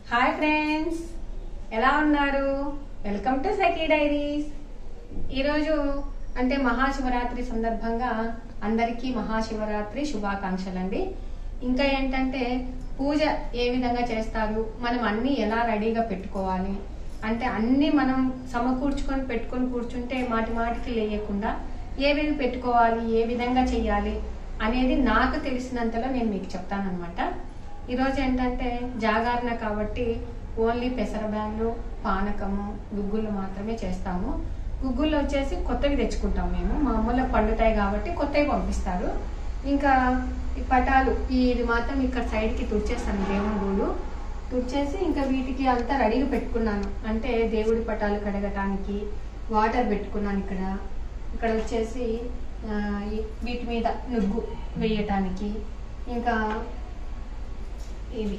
Hi friends ఎలా ఉన్నారు welcome to Sakhi diaries ఈరోజు అంటే మహాశివరాత్రి సందర్భంగా అందరికీ మహాశివరాత్రి శుభాకాంక్షలు అండి ఇంకా ఏంటంటే పూజ ఏ విధంగా చేస్తారు మనం అన్ని ఎలా రెడీగా పెట్టుకోవాలి అంటే అన్ని మనం సమకూర్చుకొని పెట్టుకొని కూర్చుంటే మాటి మాటికి లేయకుండా ఏవేవి పెట్టుకోవాలి ఏ విధంగా చెయ్యాలి అనేది నాకు తెలిసినంతలో నేను మీకు చెప్తాను అనమాట ఈరోజు ఏంటంటే జాగరణ కాబట్టి ఓన్లీ పెసరబ్యాన్లు పానకము గుగ్గులు మాత్రమే చేస్తాము గుగ్గులు వచ్చేసి కొత్తవి తెచ్చుకుంటాం మేము మా అమ్మలో పండుతాయి కాబట్టి కొత్తవి పంపిస్తారు ఇంకా ఈ పటాలు ఈ ఇది మాత్రం ఇక్కడ సైడ్కి తుడిచేస్తాను దేవుని గూడు తుడిచేసి ఇంకా వీటికి అంతా రెడీగా పెట్టుకున్నాను అంటే దేవుడి పటాలు కడగటానికి వాటర్ పెట్టుకున్నాను ఇక్కడ ఇక్కడ వచ్చేసి ఆ, ఈ- వీటి మీద నుగ్గు వేయటానికి ఇంకా ఇవి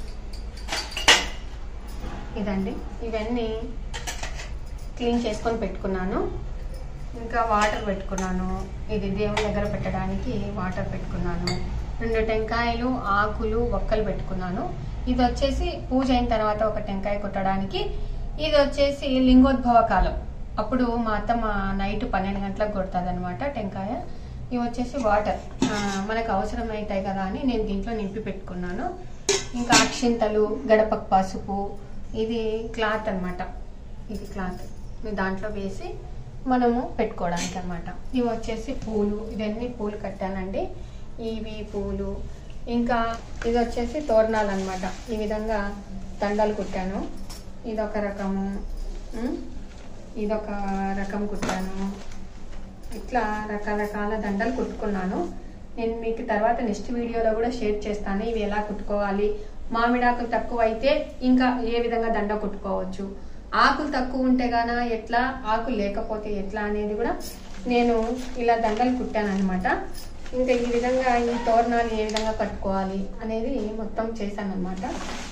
ఇదండి ఇవన్నీ క్లీన్ చేసుకొని పెట్టుకున్నాను ఇంకా వాటర్ పెట్టుకున్నాను ఇది దేవుని దగ్గర పెట్టడానికి వాటర్ పెట్టుకున్నాను రెండు టెంకాయలు ఆకులు ఒక్కలు పెట్టుకున్నాను ఇది వచ్చేసి పూజ అయిన తర్వాత ఒక టెంకాయ కొట్టడానికి ఇది వచ్చేసి లింగోద్భవ కాలం అప్పుడు మా అత్తమ్మ నైట్ పన్నెండు గంటలకు కొడుతుంది అనమాట టెంకాయ ఇవి వచ్చేసి వాటర్ ఆ, మనకు అవసరం అవుతాయి కదా అని నేను దీంట్లో నింపి పెట్టుకున్నాను ఇంకా అక్షింతలు గడపకు పసుపు ఇది క్లాత్ అన్నమాట ఇది క్లాత్ ఇది దాంట్లో వేసి మనము పెట్టుకోవడానికి అన్నమాట ఇవి వచ్చేసి పూలు ఇవన్నీ పూలు కట్టానండి ఇవి పూలు ఇంకా ఇది వచ్చేసి తోరణాలు అన్నమాట ఈ విధంగా దండలు కుట్టాను ఇదొక రకము ఉమ్, ఇదొక రకం కుట్టాను ఇట్లా రకరకాల దండలు కుట్టుకున్నాను నేను మీకు తర్వాత నెక్స్ట్ వీడియోలో కూడా షేర్ చేస్తాను ఇవి ఎలా కుట్టుకోవాలి మామిడాకులు తక్కువ అయితే ఇంకా ఏ విధంగా దండ కుట్టుకోవచ్చు ఆకులు తక్కువ ఉంటే గాన ఎట్లా ఆకులు లేకపోతే ఎట్లా అనేది కూడా నేను ఇలా దండలు కుట్టాను అనమాట ఇంకా ఈ విధంగా ఈ తోరణాలు ఏ విధంగా కట్టుకోవాలి అనేది మొత్తం చేశాను అనమాట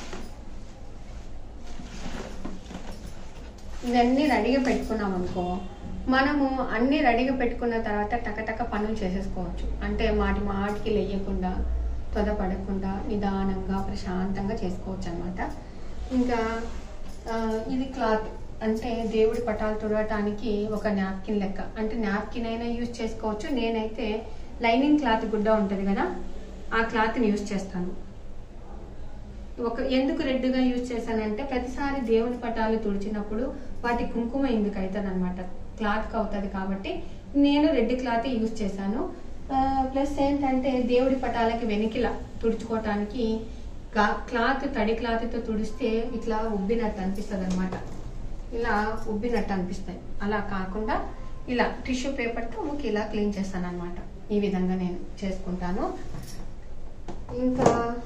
ఇవన్నీ రెడీగా పెట్టుకున్నాం అనుకో మనము అన్ని రెడీగా పెట్టుకున్న తర్వాత టకటక పనులు చేసేసుకోవచ్చు అంటే మాటి మాటికి లేయకుండా త్వరపడకుండా నిదానంగా ప్రశాంతంగా చేసుకోవచ్చు అనమాట ఇంకా ఆ, ఇది క్లాత్ అంటే దేవుడి పటాలు తుడవటానికి ఒక నాప్కిన్ లెక్క అంటే నాప్కిన్ అయినా యూజ్ చేసుకోవచ్చు నేనైతే లైనింగ్ క్లాత్ గుడ్డ ఉంటుంది కదా ఆ క్లాత్ని యూజ్ చేస్తాను ఒక ఎందుకు రెడ్గా యూజ్ చేశానంటే ప్రతిసారి దేవుని పటాలు తుడిచినప్పుడు వాటి కుంకుమ ఎందుకు అవుతుంది అనమాట క్లాత్కి అవుతుంది కాబట్టి నేను రెడ్ క్లాత్ యూజ్ చేశాను ప్లస్ ఏంటంటే దేవుడి పటాలకి వెనికిల తుడుచుకోవటానికి గా- క్లాత్ తడి క్లాత్తో తుడిస్తే ఇట్లా ఉబ్బినట్టు అనిపిస్తుంది అనమాట ఇలా ఉబ్బినట్టు అనిపిస్తాయి అలా కాకుండా ఇలా టిష్యూ పేపర్తో ఊకి ఇలా క్లీన్ చేస్తాను అనమాట ఈ విధంగా నేను చేసుకుంటాను ఇంకా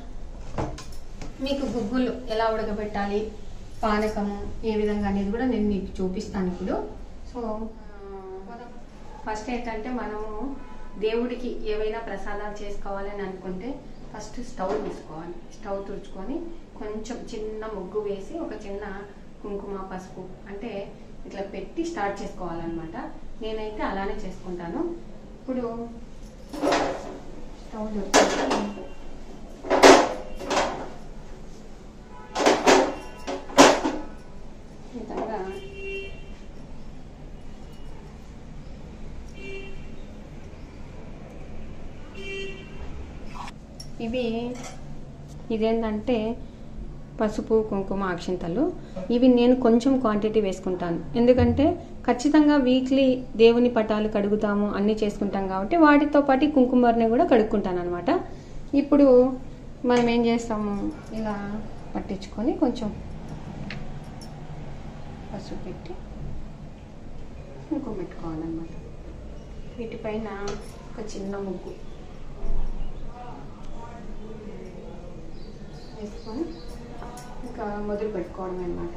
మీకు గుగ్గులు ఎలా ఉడకబెట్టాలి పానకము ఏ విధంగా అనేది కూడా నేను మీకు చూపిస్తాను ఇప్పుడు సో ఫస్ట్ ఏంటంటే మనము దేవుడికి ఏవైనా ప్రసాదాలు చేసుకోవాలని అనుకుంటే ఫస్ట్ స్టవ్ తీసుకోవాలి స్టవ్ తుడుచుకొని కొంచెం చిన్న ముగ్గు వేసి ఒక చిన్న కుంకుమ పసుపు అంటే ఇట్లా పెట్టి స్టార్ట్ చేసుకోవాలన్నమాట నేనైతే అలానే చేసుకుంటాను ఇప్పుడు స్టవ్ తుడుచుకొని ఈ విధంగా ఇవి ఇదేంటంటే పసుపు కుంకుమ అక్షింతలు ఇవి నేను కొంచెం క్వాంటిటీ వేసుకుంటాను ఎందుకంటే ఖచ్చితంగా వీక్లీ దేవుని పటాలు కడుగుతాము అన్నీ చేసుకుంటాం కాబట్టి వాటితో పాటు కుంకుమర్ని కూడా కడుక్కుంటాను అనమాట ఇప్పుడు మనం ఏం చేస్తాము ఇలా పట్టించుకొని కొంచెం పసుపు పెట్టి కుంకుమ పెట్టుకోవాలన్నమాట వీటిపైన ఒక చిన్న ముగ్గు వేసుకొని ఇంకా మొదలు పెట్టుకోవడం అనమాట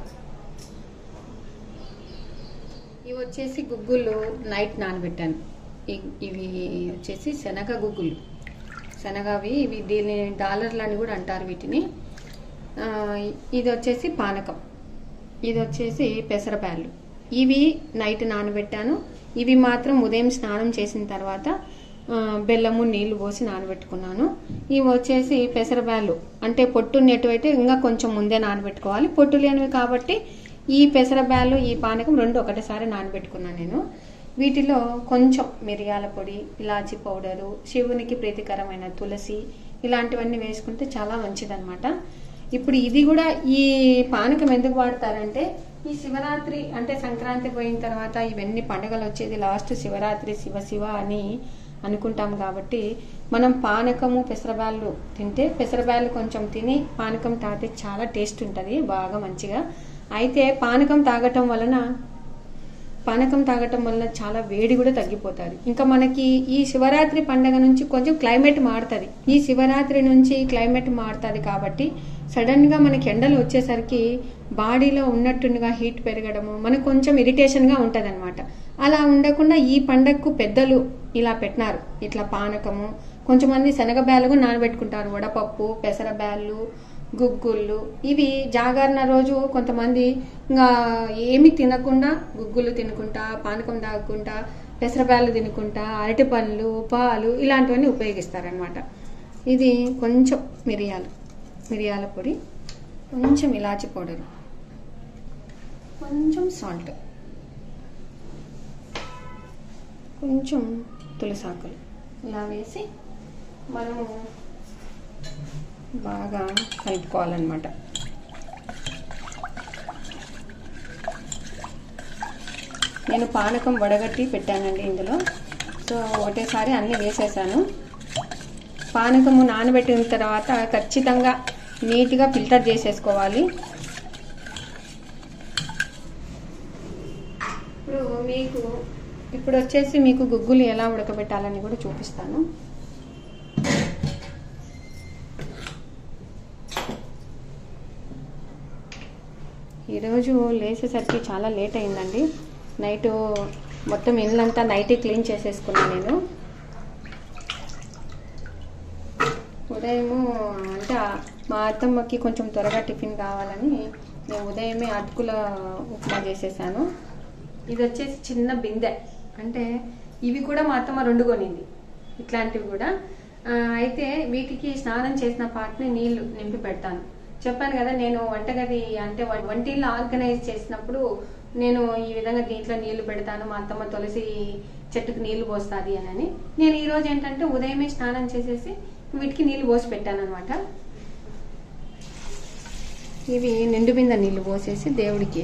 ఇవి వచ్చేసి గుగ్గులు నైట్ నానబెట్టాను ఇ- ఇవి వచ్చేసి శనగ గుగ్గులు శనగవి ఇవి దీని డాలర్లు అని కూడా అంటారు వీటిని ఆ, ఇది వచ్చేసి పానకం ఇది వచ్చేసి పెసరబ్యాళ్ళు ఇవి నైట్ నానబెట్టాను ఇవి మాత్రం ఉదయం స్నానం చేసిన తర్వాత ఆ, బెల్లము నీళ్లు పోసి నానబెట్టుకున్నాను ఇవి వచ్చేసి పెసరబ్యాళ్ళు అంటే పొట్టు ఉన్నట్టువైతే ఇంకా కొంచెం ముందే నానబెట్టుకోవాలి పొట్టు లేనివి కాబట్టి ఈ పెసరబ్యాళ్ళు ఈ పానకం రెండు ఒకటేసారి నానబెట్టుకున్నాను నేను వీటిలో కొంచెం మిరియాల పొడి ఇలాచి పౌడరు శివునికి ప్రీతికరమైన తులసి ఇలాంటివన్నీ వేసుకుంటే చాలా మంచిదన్నమాట ఇప్పుడు ఇది కూడా ఈ పానకం ఎందుకు వాడతారంటే ఈ శివరాత్రి అంటే సంక్రాంతి పోయిన తర్వాత ఇవన్నీ పండుగలు వచ్చేది లాస్ట్ శివరాత్రి శివ శివ అని అనుకుంటాం కాబట్టి మనం పానకము పెసరబ్యాళ్ళు తింటే పెసరబ్యాళ్ళు కొంచెం తిని పానకం తాగితే చాలా టేస్ట్ ఉంటుంది బాగా మంచిగా అయితే పానకం తాగటం వలన పానకం తాగటం వల్ల చాలా వేడి కూడా తగ్గిపోతుంది ఇంకా మనకి ఈ శివరాత్రి పండగ నుంచి కొంచెం క్లైమేట్ మారుతుంది ఈ శివరాత్రి నుంచి క్లైమేట్ మారుతుంది కాబట్టి సడన్ గా మనకి ఎండలు వచ్చేసరికి బాడీలో ఉన్నట్టుగా హీట్ పెరగడము మనకు కొంచెం ఇరిటేషన్ గా ఉంటది అలా ఉండకుండా ఈ పండగకు పెద్దలు ఇలా పెట్టినారు ఇట్లా పానకము కొంచెం మంది శనగ బ్యాలు నానబెట్టుకుంటారు వడపప్పు పెసర బ్యాళ్ళు గుగ్గుళ్ళు ఇవి జాగరణ రోజు కొంతమంది ఇంకా ఏమి తినకుండా గుగ్గులు తినుకుంటా పానకం తాగకుండా పెసరబ్యాళ్ళు తినుకుంటా అరటి పళ్ళు పాలు ఇలాంటివన్నీ ఉపయోగిస్తారనమాట ఇది కొంచెం మిరియాలు మిరియాల పొడి కొంచెం ఇలాచి పౌడర్ కొంచెం సాల్ట్ కొంచెం తులసాకులు ఇలా వేసి మనము బాగా కలుపుకోవాలన్నమాట నేను పానకం వడగట్టి పెట్టానండి ఇందులో సో ఒకటేసారి అన్నీ వేసేసాను పానకము నానబెట్టిన తర్వాత ఖచ్చితంగా నీట్గా ఫిల్టర్ చేసేసుకోవాలి ఇప్పుడు మీకు ఇప్పుడు వచ్చేసి మీకు గుగ్గులు ఎలా ఉడకబెట్టాలని కూడా చూపిస్తాను ఈరోజు లేచేసరికి చాలా లేట్ అయిందండి నైట్ మొత్తం ఇల్లంతా నైట్ క్లీన్ చేసేసుకున్నాను నేను ఉదయము అంటే ఆ- మా అత్తమ్మకి కొంచెం త్వరగా టిఫిన్ కావాలని నేను ఉదయమే అటుకుల ఉప్మా చేసేసాను ఇది వచ్చేసి చిన్న బిందె అంటే ఇవి కూడా మా అత్తమ్మ రెండు కొనింది ఇట్లాంటివి కూడా ఆ, అయితే వీటికి స్నానం చేసిన పాటని నీళ్లు నింపి పెడతాను చెప్పాను కదా నేను వంటగది అంటే వ- వంటిల్లు ఆర్గనైజ్ చేసినప్పుడు నేను ఈ విధంగా దీంట్లో నీళ్లు పెడతాను మా అత్తమ్మ తులసి చెట్టుకు నీళ్లు పోస్తుంది అని నేను ఈ రోజు ఏంటంటే ఉదయమే స్నానం చేసేసి వీటికి నీళ్లు పోసి పెట్టాను అనమాట ఇవి నిండు బింద నీళ్లు పోసేసి దేవుడికి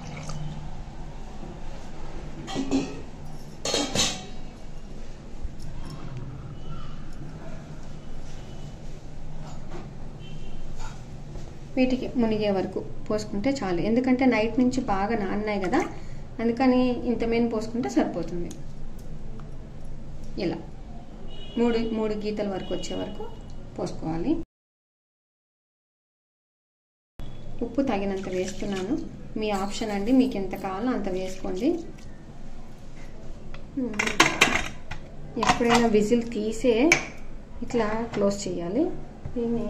వీటికి మునిగే వరకు పోసుకుంటే చాలు ఎందుకంటే నైట్ నుంచి బాగా నాన్నాయి కదా అందుకని ఇంత మేను పోసుకుంటే సరిపోతుంది ఇలా మూడు మూడు గీతల వరకు వచ్చే వరకు పోసుకోవాలి ఉప్పు తగినంత వేస్తున్నాను మీ ఆప్షన్ అండి మీకు ఎంత కావాలో అంత వేసుకోండి ఉమ్. ఎప్పుడైనా విజిల్ తీసే ఇట్లా క్లోజ్ చేయాలి దీన్ని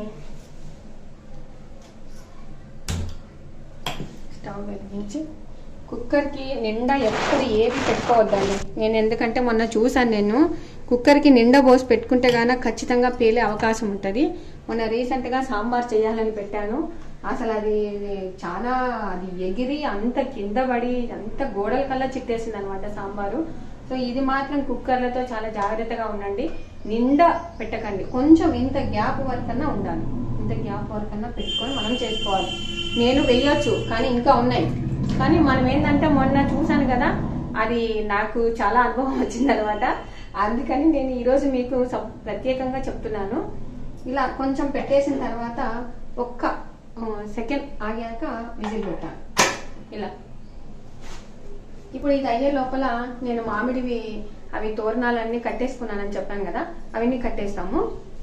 స్టవ్ వెలిగించి కుక్కర్కి నిండా ఎప్పుడు ఏది పెట్టుకోవద్దండి నేను ఎందుకంటే మొన్న చూసాను నేను కుక్కర్కి నిండా పోసి పెట్టుకుంటే గాన ఖచ్చితంగా పేలే అవకాశం ఉంటుంది మొన్న రీసెంట్గా సాంబార్ చేయాలని పెట్టాను అసలు అది చాలా అది ఎగిరి అంత కింద పడి అంత గోడల కల్లా చిట్టేసింది అనమాట సాంబారు సో ఇది మాత్రం కుక్కర్లతో చాలా జాగ్రత్తగా ఉండండి నిండా పెట్టకండి కొంచెం ఇంత గ్యాప్ వరకన్నా ఉండాలి ఇంత గ్యాప్ వరకన్నా పెట్టుకొని మనం చేసుకోవాలి నేను వెయ్యొచ్చు కానీ ఇంకా ఉన్నాయి కానీ మనం ఏంటంటే మొన్న చూసాను కదా అది నాకు చాలా అనుభవం వచ్చింది అనమాట అందుకని నేను ఈరోజు మీకు సప్- ప్రత్యేకంగా చెప్తున్నాను ఇలా కొంచెం పెట్టేసిన తర్వాత ఒక్క సెకండ్ ఆగాక విజిల్ పెట్టాను ఇలా ఇప్పుడు ఇది అయ్యే లోపల నేను మామిడివి అవి తోరణాలన్నీ కట్టేసుకున్నానని చెప్పాను కదా అవన్నీ కట్టేస్తాము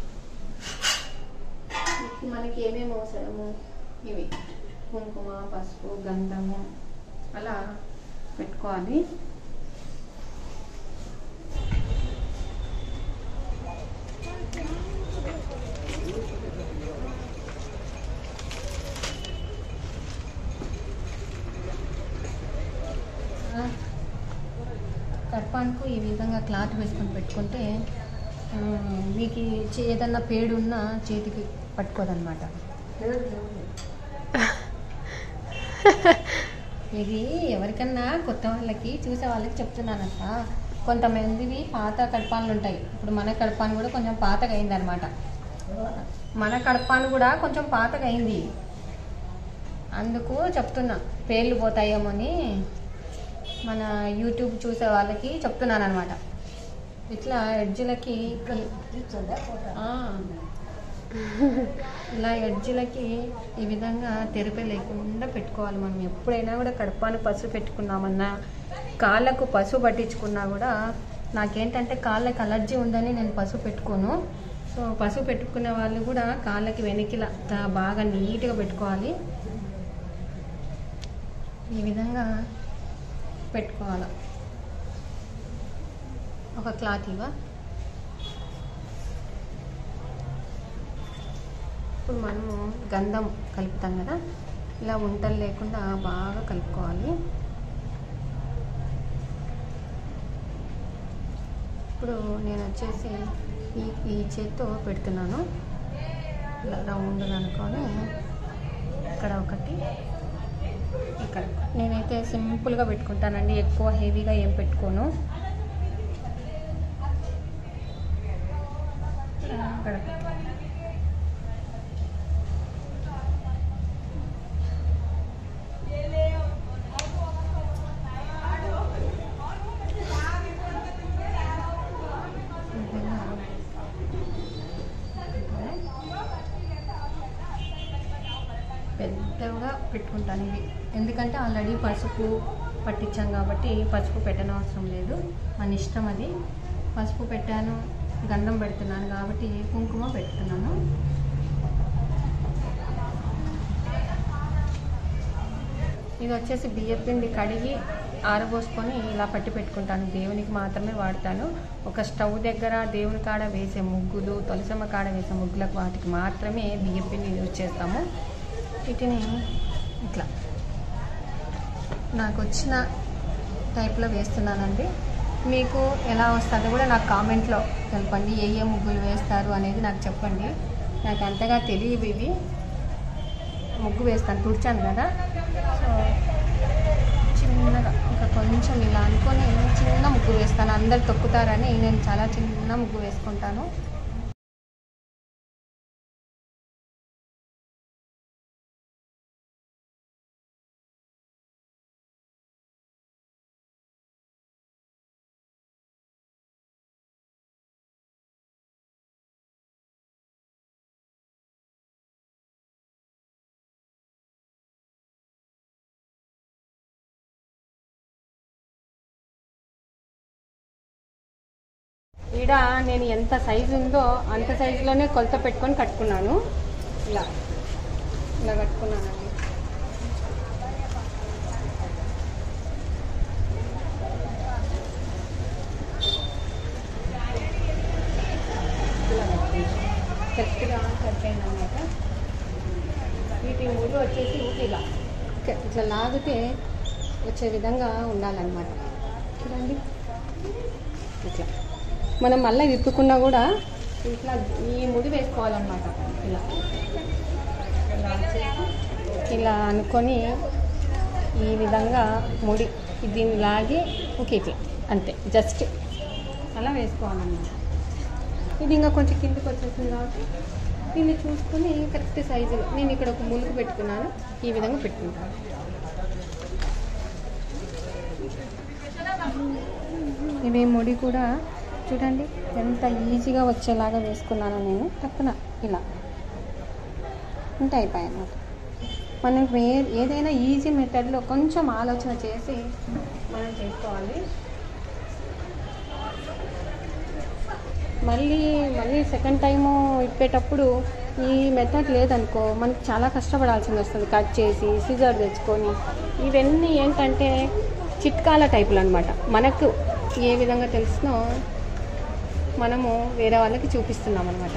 మనకి ఏమేమి అవసరము ఇవి కుంకుమ పసుపు గంధము అలా పెట్టుకోవాలి కట్పాన్కు ఈ విధంగా క్లాత్ వేసుకొని పెట్టుకుంటే ఆ, మీకు ఈ చే- ఏదన్నా పేడు ఉన్నా చేతికి పట్టుకోదన్నమాట ఇది ఎవరికన్నా కొత్త వాళ్ళకి చూసే వాళ్ళకి చెప్తున్నానక్క కొంతమందివి పాత కడపాలు ఉంటాయి ఇప్పుడు మన కడపాను కూడా కొంచెం పాతగా అయింది అనమాట మన కడపాను కూడా కొంచెం పాతగా అయింది అందుకు చెప్తున్నా పేర్లు పోతాయేమో అని మన యూట్యూబ్ చూసే వాళ్ళకి చెప్తున్నాను అనమాట ఇట్లా ఎడ్జ్లకి ఆ, ఇలా ఎడ్జ్లకి ఈ విధంగా తెరిపే లేకుండా పెట్టుకోవాలి మనం ఎప్పుడైనా కూడా కడపాను పసుపు పెట్టుకున్నామన్నా కాళ్ళకు పసుపు పట్టించుకున్నా కూడా నాకేంటంటే కాళ్ళకి అలర్జీ ఉందని నేను పసుపు పెట్టుకోను సో పసుపు పెట్టుకునే వాళ్ళు కూడా కాళ్ళకి వెనకిలా తా- బాగా నీట్గా పెట్టుకోవాలి ఈ విధంగా పెట్టుకోవాలి ఒక క్లాత్ ఇవ్వ ఇప్పుడు మనము గంధం కలుపుతాం కదా ఇలా ఉంటలు లేకుండా బాగా కలుపుకోవాలి ఇప్పుడు నేను వచ్చేసి ఈ ఈ చేత్తో పెడుతున్నాను ఇలా రౌండ్ అనుకొని ఇక్కడ ఒకటి ఇక్కడ నేనైతే సింపుల్గా పెట్టుకుంటానండి ఎక్కువ హెవీగా ఏం పెట్టుకోను అక్కడ పెద్దగా పెట్టుకుంటాను ఇవి ఎందుకంటే ఆల్రెడీ పసుపు పట్టించాం కాబట్టి పసుపు పెట్టనవసరం లేదు మన ఇష్టం అది పసుపు పెట్టాను గంధం పెడుతున్నాను కాబట్టి కుంకుమ పెడుతున్నాను ఇది వచ్చేసి బియ్యం పిండి కడిగి ఆరబోసుకొని ఇలా పట్టి పెట్టుకుంటాను దేవునికి మాత్రమే వాడతాను ఒక స్టవ్ దగ్గర దేవుని కాడ వేసే ముగ్గులు తులసమ్మ కాడ వేసే ముగ్గులకు వాటికి మాత్రమే బియ్యం పిండి యూజ్ చేస్తాము వీటిని ఇట్లా నాకు వచ్చిన టైప్లో వేస్తున్నానండి మీకు ఎలా వస్తుందో కూడా నాకు కామెంట్లో తెలపండి ఏ ఏ ముగ్గులు వేస్తారు అనేది నాకు చెప్పండి నాకు అంతగా తెలియవు ఇవి ముగ్గు వేస్తాను తుడిచాను కదా సో చిన్నగా ఇంకా కొంచెం ఇలా అనుకొని చిన్న ముగ్గు వేస్తాను అందరు తొక్కుతారని నేను చాలా చిన్న ముగ్గు వేసుకుంటాను ఈడ నేను ఎంత సైజు ఉందో అంత సైజులోనే కొలత పెట్టుకొని కట్టుకున్నాను ఇలా ఇలా కట్టుకున్నానండి ఇలా కట్టుకున్నాను. కరెక్ట్గా కట్టాను అనమాట వీటి మూడు వచ్చేసి ఊటి ఇలా ఓకే, ఇట్లా లాగితే వచ్చే విధంగా ఉండాలన్నమాట చూడండి ఇట్లా మనం మళ్ళీ విప్పుకున్నా కూడా ఇట్లా ఈ ముడి వేసుకోవాలన్నమాట ఇలా ఇలా చేసి ఇలా అనుకొని ఈ విధంగా ముడి దీన్ని లాగి ఒక ఇట్లా అంతే జస్ట్ అలా వేసుకోవాలన్నమాట ఇది ఇంకా కొంచెం కిందకి వచ్చేసింది కాబట్టి దీన్ని చూసుకొని కరెక్ట్ సైజులో నేను ఇక్కడ ఒక ములుగు పెట్టుకున్నాను ఈ విధంగా పెట్టుకుంటాను ఇవి ముడి కూడా చూడండి ఎంత ఈజీగా వచ్చేలాగా వేసుకున్నాను నేను తక్కువ ఇలా ఉంటే అయిపోయాయి అన్నమాట మనం ఏ ఏదైనా ఈజీ మెథడ్లో కొంచెం ఆలోచన చేసి మనం చేసుకోవాలి మళ్ళీ మళ్ళీ సెకండ్ టైము ఇప్పేటప్పుడు ఈ మెథడ్ లేదనుకో మనకి చాలా కష్టపడాల్సి వస్తుంది కట్ చేసి సిజర్ తెచ్చుకొని ఇవన్నీ ఏంటంటే చిట్కాల టైపులు అనమాట మనకు ఏ విధంగా తెలిసినో మనము వేరే వాళ్ళకి చూపిస్తున్నాం అనమాట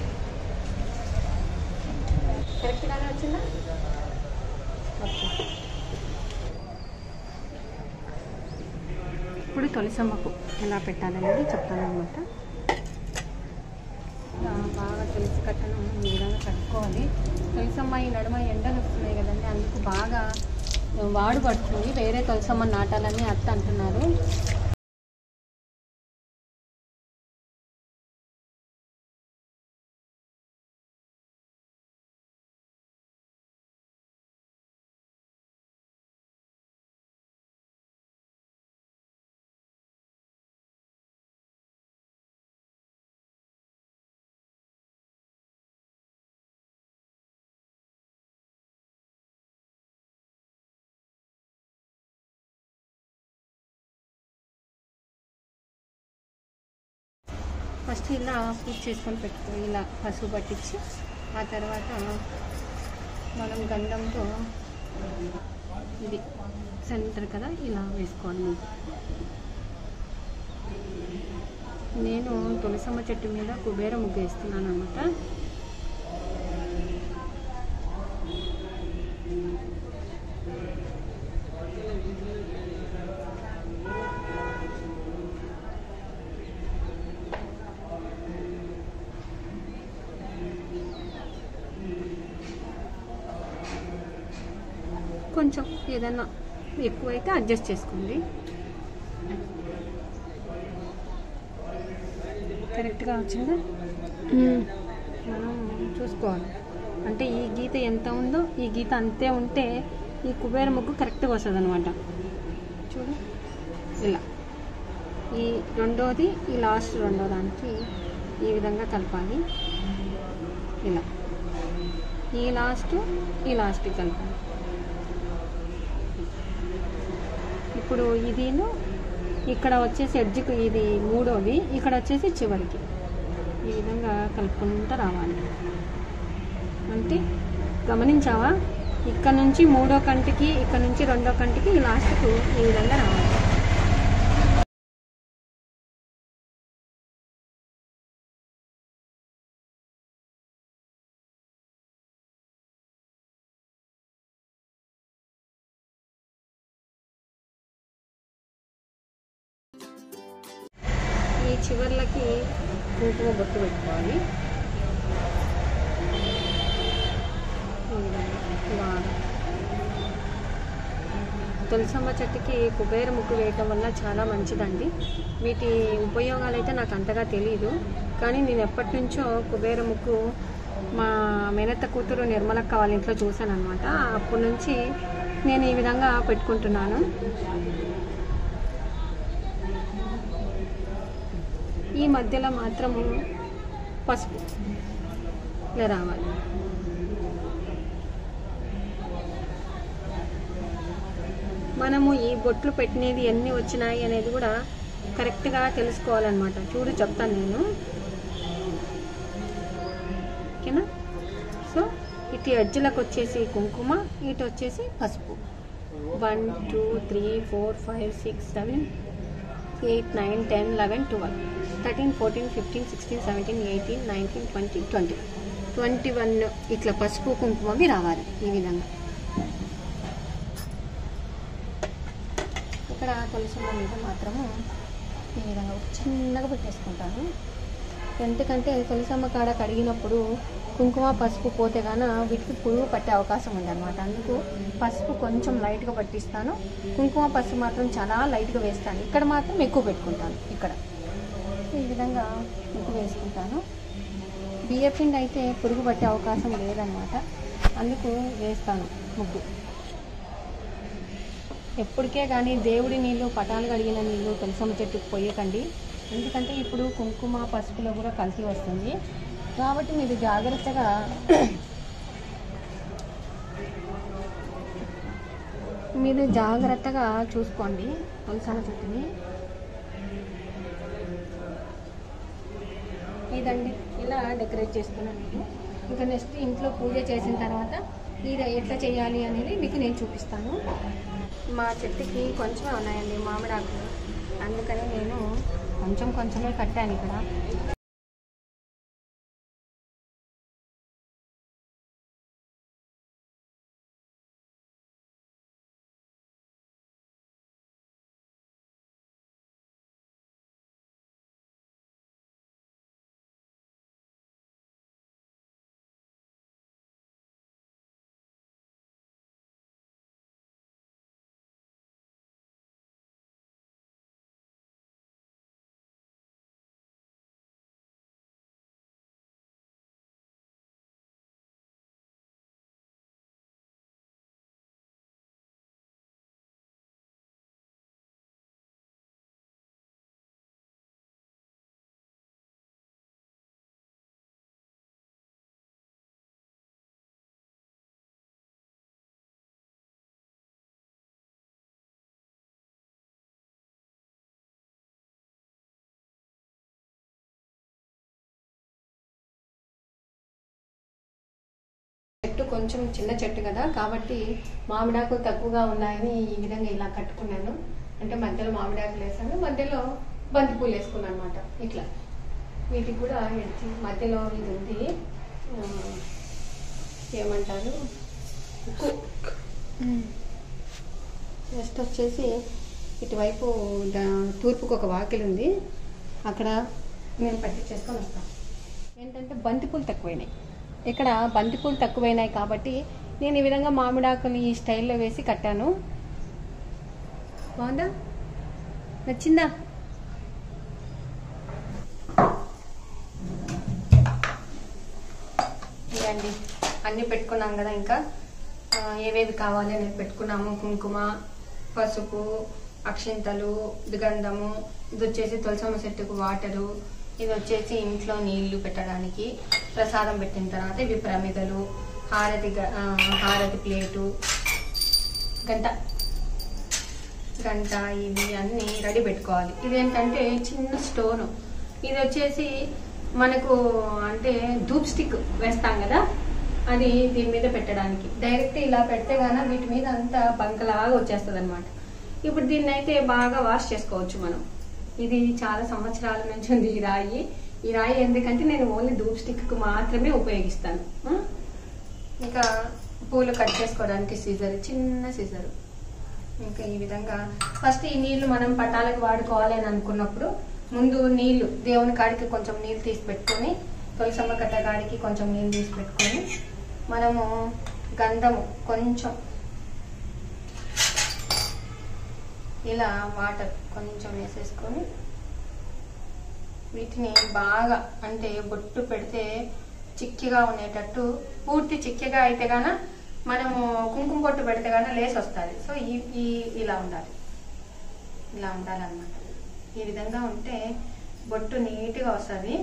కరెక్ట్గానే వచ్చిందా ఓకే ఇప్పుడు తొలిసమ్మకు ఎలా పెట్టాలనేది చెప్తాను అనమాట కట్టను ఈ విధంగా కట్టుకోవాలి తులసమ్మ ఈ నడుమ ఎండలు వస్తున్నాయి కదండి అందుకు బాగా వాడు పడుతుంది వేరే తులసమ్మ నాటాలని అత్త అంటున్నారు ఫస్ట్ ఇలా పూజ చేసుకొని పెట్టుకో ఇలా పసుపు పట్టించి ఆ తర్వాత మనం గంధంతో ఇది సెంటర్ కదా ఇలా వేసుకోవాలి ముందు. నేను తులసమ్మ చెట్టు మీద కుబేర ముగ్గు వేస్తున్నాను అనమాట కొంచెం ఏదైనా ఎక్కువైతే అడ్జస్ట్ చేసుకోండి కరెక్ట్గా వచ్చిందా మనం చూసుకోవాలి అంటే ఈ గీత ఎంత ఉందో ఈ గీత అంతే ఉంటే ఈ కుబేర ముగ్గు కరెక్ట్గా వస్తుంది అనమాట చూడు ఇలా ఈ రెండోది ఈ లాస్ట్ రెండో దానికి ఈ విధంగా కలపాలి ఇలా ఈ లాస్ట్ ఈ లాస్ట్ కలపాలి ఇప్పుడు ఇదిను ఇక్కడ వచ్చేసి ఎడ్జ్కి ఇది మూడోది ఇక్కడ వచ్చేసి చివరికి ఈ విధంగా కలుపుకుంటూ రావాలి అంటే గమనించావా ఇక్కడ నుంచి మూడో కంటికి ఇక్కడ నుంచి రెండో కంటికి లాస్ట్కు ఈ విధంగా రావాలి ఈ చివర్లకి కుంకుమ బొట్టు పెట్టుకోవాలి ఈ విధంగా ఇవాళ తులసమ్మ చెట్టుకి కుబేర ముగ్గు వేయటం వల్ల చాలా మంచిదండి వీటి ఉపయోగాలు అయితే నాకు అంతగా తెలియదు కానీ నేను ఎప్పటి నుంచో కుబేర ముగ్గు మా మేనత్త కూతురు నిర్మలక్క వాళ్ళ ఇంట్లో చూశాను అనమాట అప్పటి నుంచి నేను ఈ విధంగా పెట్టుకుంటున్నాను ఈ మధ్యలో మాత్రము పసుపు ఇలా రావాలి మనము ఈ బొట్లు పెట్టినది ఎన్ని వచ్చినాయి అనేది కూడా కరెక్ట్గా తెలుసుకోవాలన్నమాట చూడు చెప్తాను నేను ఓకేనా సో ఇటు ఎడ్జ్లకు వచ్చేసి కుంకుమ ఇటు వచ్చేసి పసుపు one two three four five six seven eight nine ten eleven twelve thirteen fourteen fifteen sixteen seventeen eighteen nineteen twenty twenty twenty one ఇట్లా పసుపు కుంకుమవి రావాలి ఈ విధంగా ఇక్కడ తులసమ్మ మీద మాత్రము ఈ విధంగా ఒక చిన్నగా పెట్టేసుకుంటాను ఎందుకంటే తులసమ్మ కాడ కడిగినప్పుడు కుంకుమ పసుపు పోతే గాన వీటికి పురుగు పట్టే అవకాశం ఉందన్నమాట అందుకు పసుపు కొంచెం లైట్గా పట్టిస్తాను కుంకుమ పసుపు మాత్రం చాలా లైట్గా వేస్తాను ఇక్కడ మాత్రం ఎక్కువ పెట్టుకుంటాను ఇక్కడ ఈ విధంగా ముగ్గు వేసుకుంటాను బియ్యపిండి అయితే పురుగు పట్టే అవకాశం లేదనమాట అందుకు వేస్తాను ముగ్గు ఎప్పటికే కానీ దేవుడి నీళ్ళు పటాలు కడిగిన నీళ్ళు తులసమ్మ చెట్టుకు పోయకండి ఎందుకంటే ఇప్పుడు కుంకుమ పసుపులో కూడా కలిసి వస్తుంది కాబట్టి మీరు జాగ్రత్తగా మీరు జాగ్రత్తగా చూసుకోండి తులసమ్మ చెట్టుని ఇదండి ఇలా డెకరేట్ చేసుకున్నాను నేను ఇంకా నెక్స్ట్ ఇంట్లో పూజ చేసిన తర్వాత ఇది ఎట్లా చేయాలి అనేది మీకు నేను చూపిస్తాను మా చెట్టుకి కొంచెమే ఉన్నాయండి మామిడాకులు అందుకని నేను కొంచెం కొంచెమే కట్టాను ఇక్కడ చెట్టు కొంచెం చిన్న చెట్టు కదా కాబట్టి మామిడాకు తక్కువగా ఉన్నాయని ఈ విధంగా ఇలా కట్టుకున్నాను అంటే మధ్యలో మామిడాకులు వేసాను మధ్యలో బంతి పూలు వేసుకున్నాను అనమాట ఇట్లా వీటికి కూడా ఎడ్జి మధ్యలో ఇది ఉంది ఆ, ఏమంటారు ఉక్కు నెక్స్ట్ వచ్చేసి ఇటువైపు దా- తూర్పుకు ఒక వాకిలి ఉంది అక్కడ నేను పట్టి చేసుకొని వస్తాను ఏంటంటే బంతిపూలు తక్కువైనాయి ఇక్కడ బంతిపూలు తక్కువైనాయి కాబట్టి నేను ఈ విధంగా మామిడాకుని ఈ స్టైల్లో వేసి కట్టాను బాగుందా నచ్చిందా ఇదండి అన్నీ పెట్టుకున్నాం కదా ఇంకా ఆ, ఏవేవి కావాలి అనేది పెట్టుకున్నాము కుంకుమ పసుపు అక్షింతలు దిగంధము ఇది వచ్చేసి తులసమ్మ చెట్టుకు వాటరు ఇది వచ్చేసి ఇంట్లో నీళ్లు పెట్టడానికి ప్రసాదం పెట్టిన తర్వాత ఇవి ప్రమిదలు హారతి గ- ఆ, హారతి ప్లేటు గంట గంట ఇవి అన్నీ రెడీ పెట్టుకోవాలి ఇదేంటంటే చిన్న స్టోన్ ఇది వచ్చేసి మనకు అంటే ధూప్ స్టిక్ వేస్తాం కదా అది దీని మీద పెట్టడానికి డైరెక్ట్ ఇలా పెడితే గాన వీటి మీద అంతా బంకలాగా వచ్చేస్తుంది అనమాట ఇప్పుడు దీన్ని అయితే బాగా వాష్ చేసుకోవచ్చు మనం ఇది చాలా సంవత్సరాల నుంచి ఉంది ఈ రాయి ఈ రాయి ఎందుకంటే నేను ఓన్లీ ధూప్ స్టిక్ కు మాత్రమే ఉపయోగిస్తాను ఆ? ఇంకా పూలు కట్ చేసుకోవడానికి సీజర్ చిన్న సీజర్ ఇంకా ఈ విధంగా ఫస్ట్ ఈ నీళ్లు మనం పటాలకు వాడుకోవాలి అని అనుకున్నప్పుడు ముందు నీళ్లు దేవుని కాడికి కొంచెం నీళ్ళు తీసి పెట్టుకొని తులసమ్మ కట్ట కాడికి కొంచెం నీళ్ళు తీసి పెట్టుకొని మనము గంధము కొంచెం ఇలా వాటర్ కొంచెం వేసేసుకొని వీటిని బాగా అంటే బొట్టు పెడితే చిక్కిగా ఉండేటట్టు పూర్తి చిక్కిగా అయితే గాన మనము కుంకుమ బొట్టు పెడితే గాన లేస్ వస్తుంది సో ఈ ఈ ఇలా ఉండాలి ఇలా ఉండాలన్నమాట ఈ విధంగా ఉంటే బొట్టు నీట్గా వస్తుంది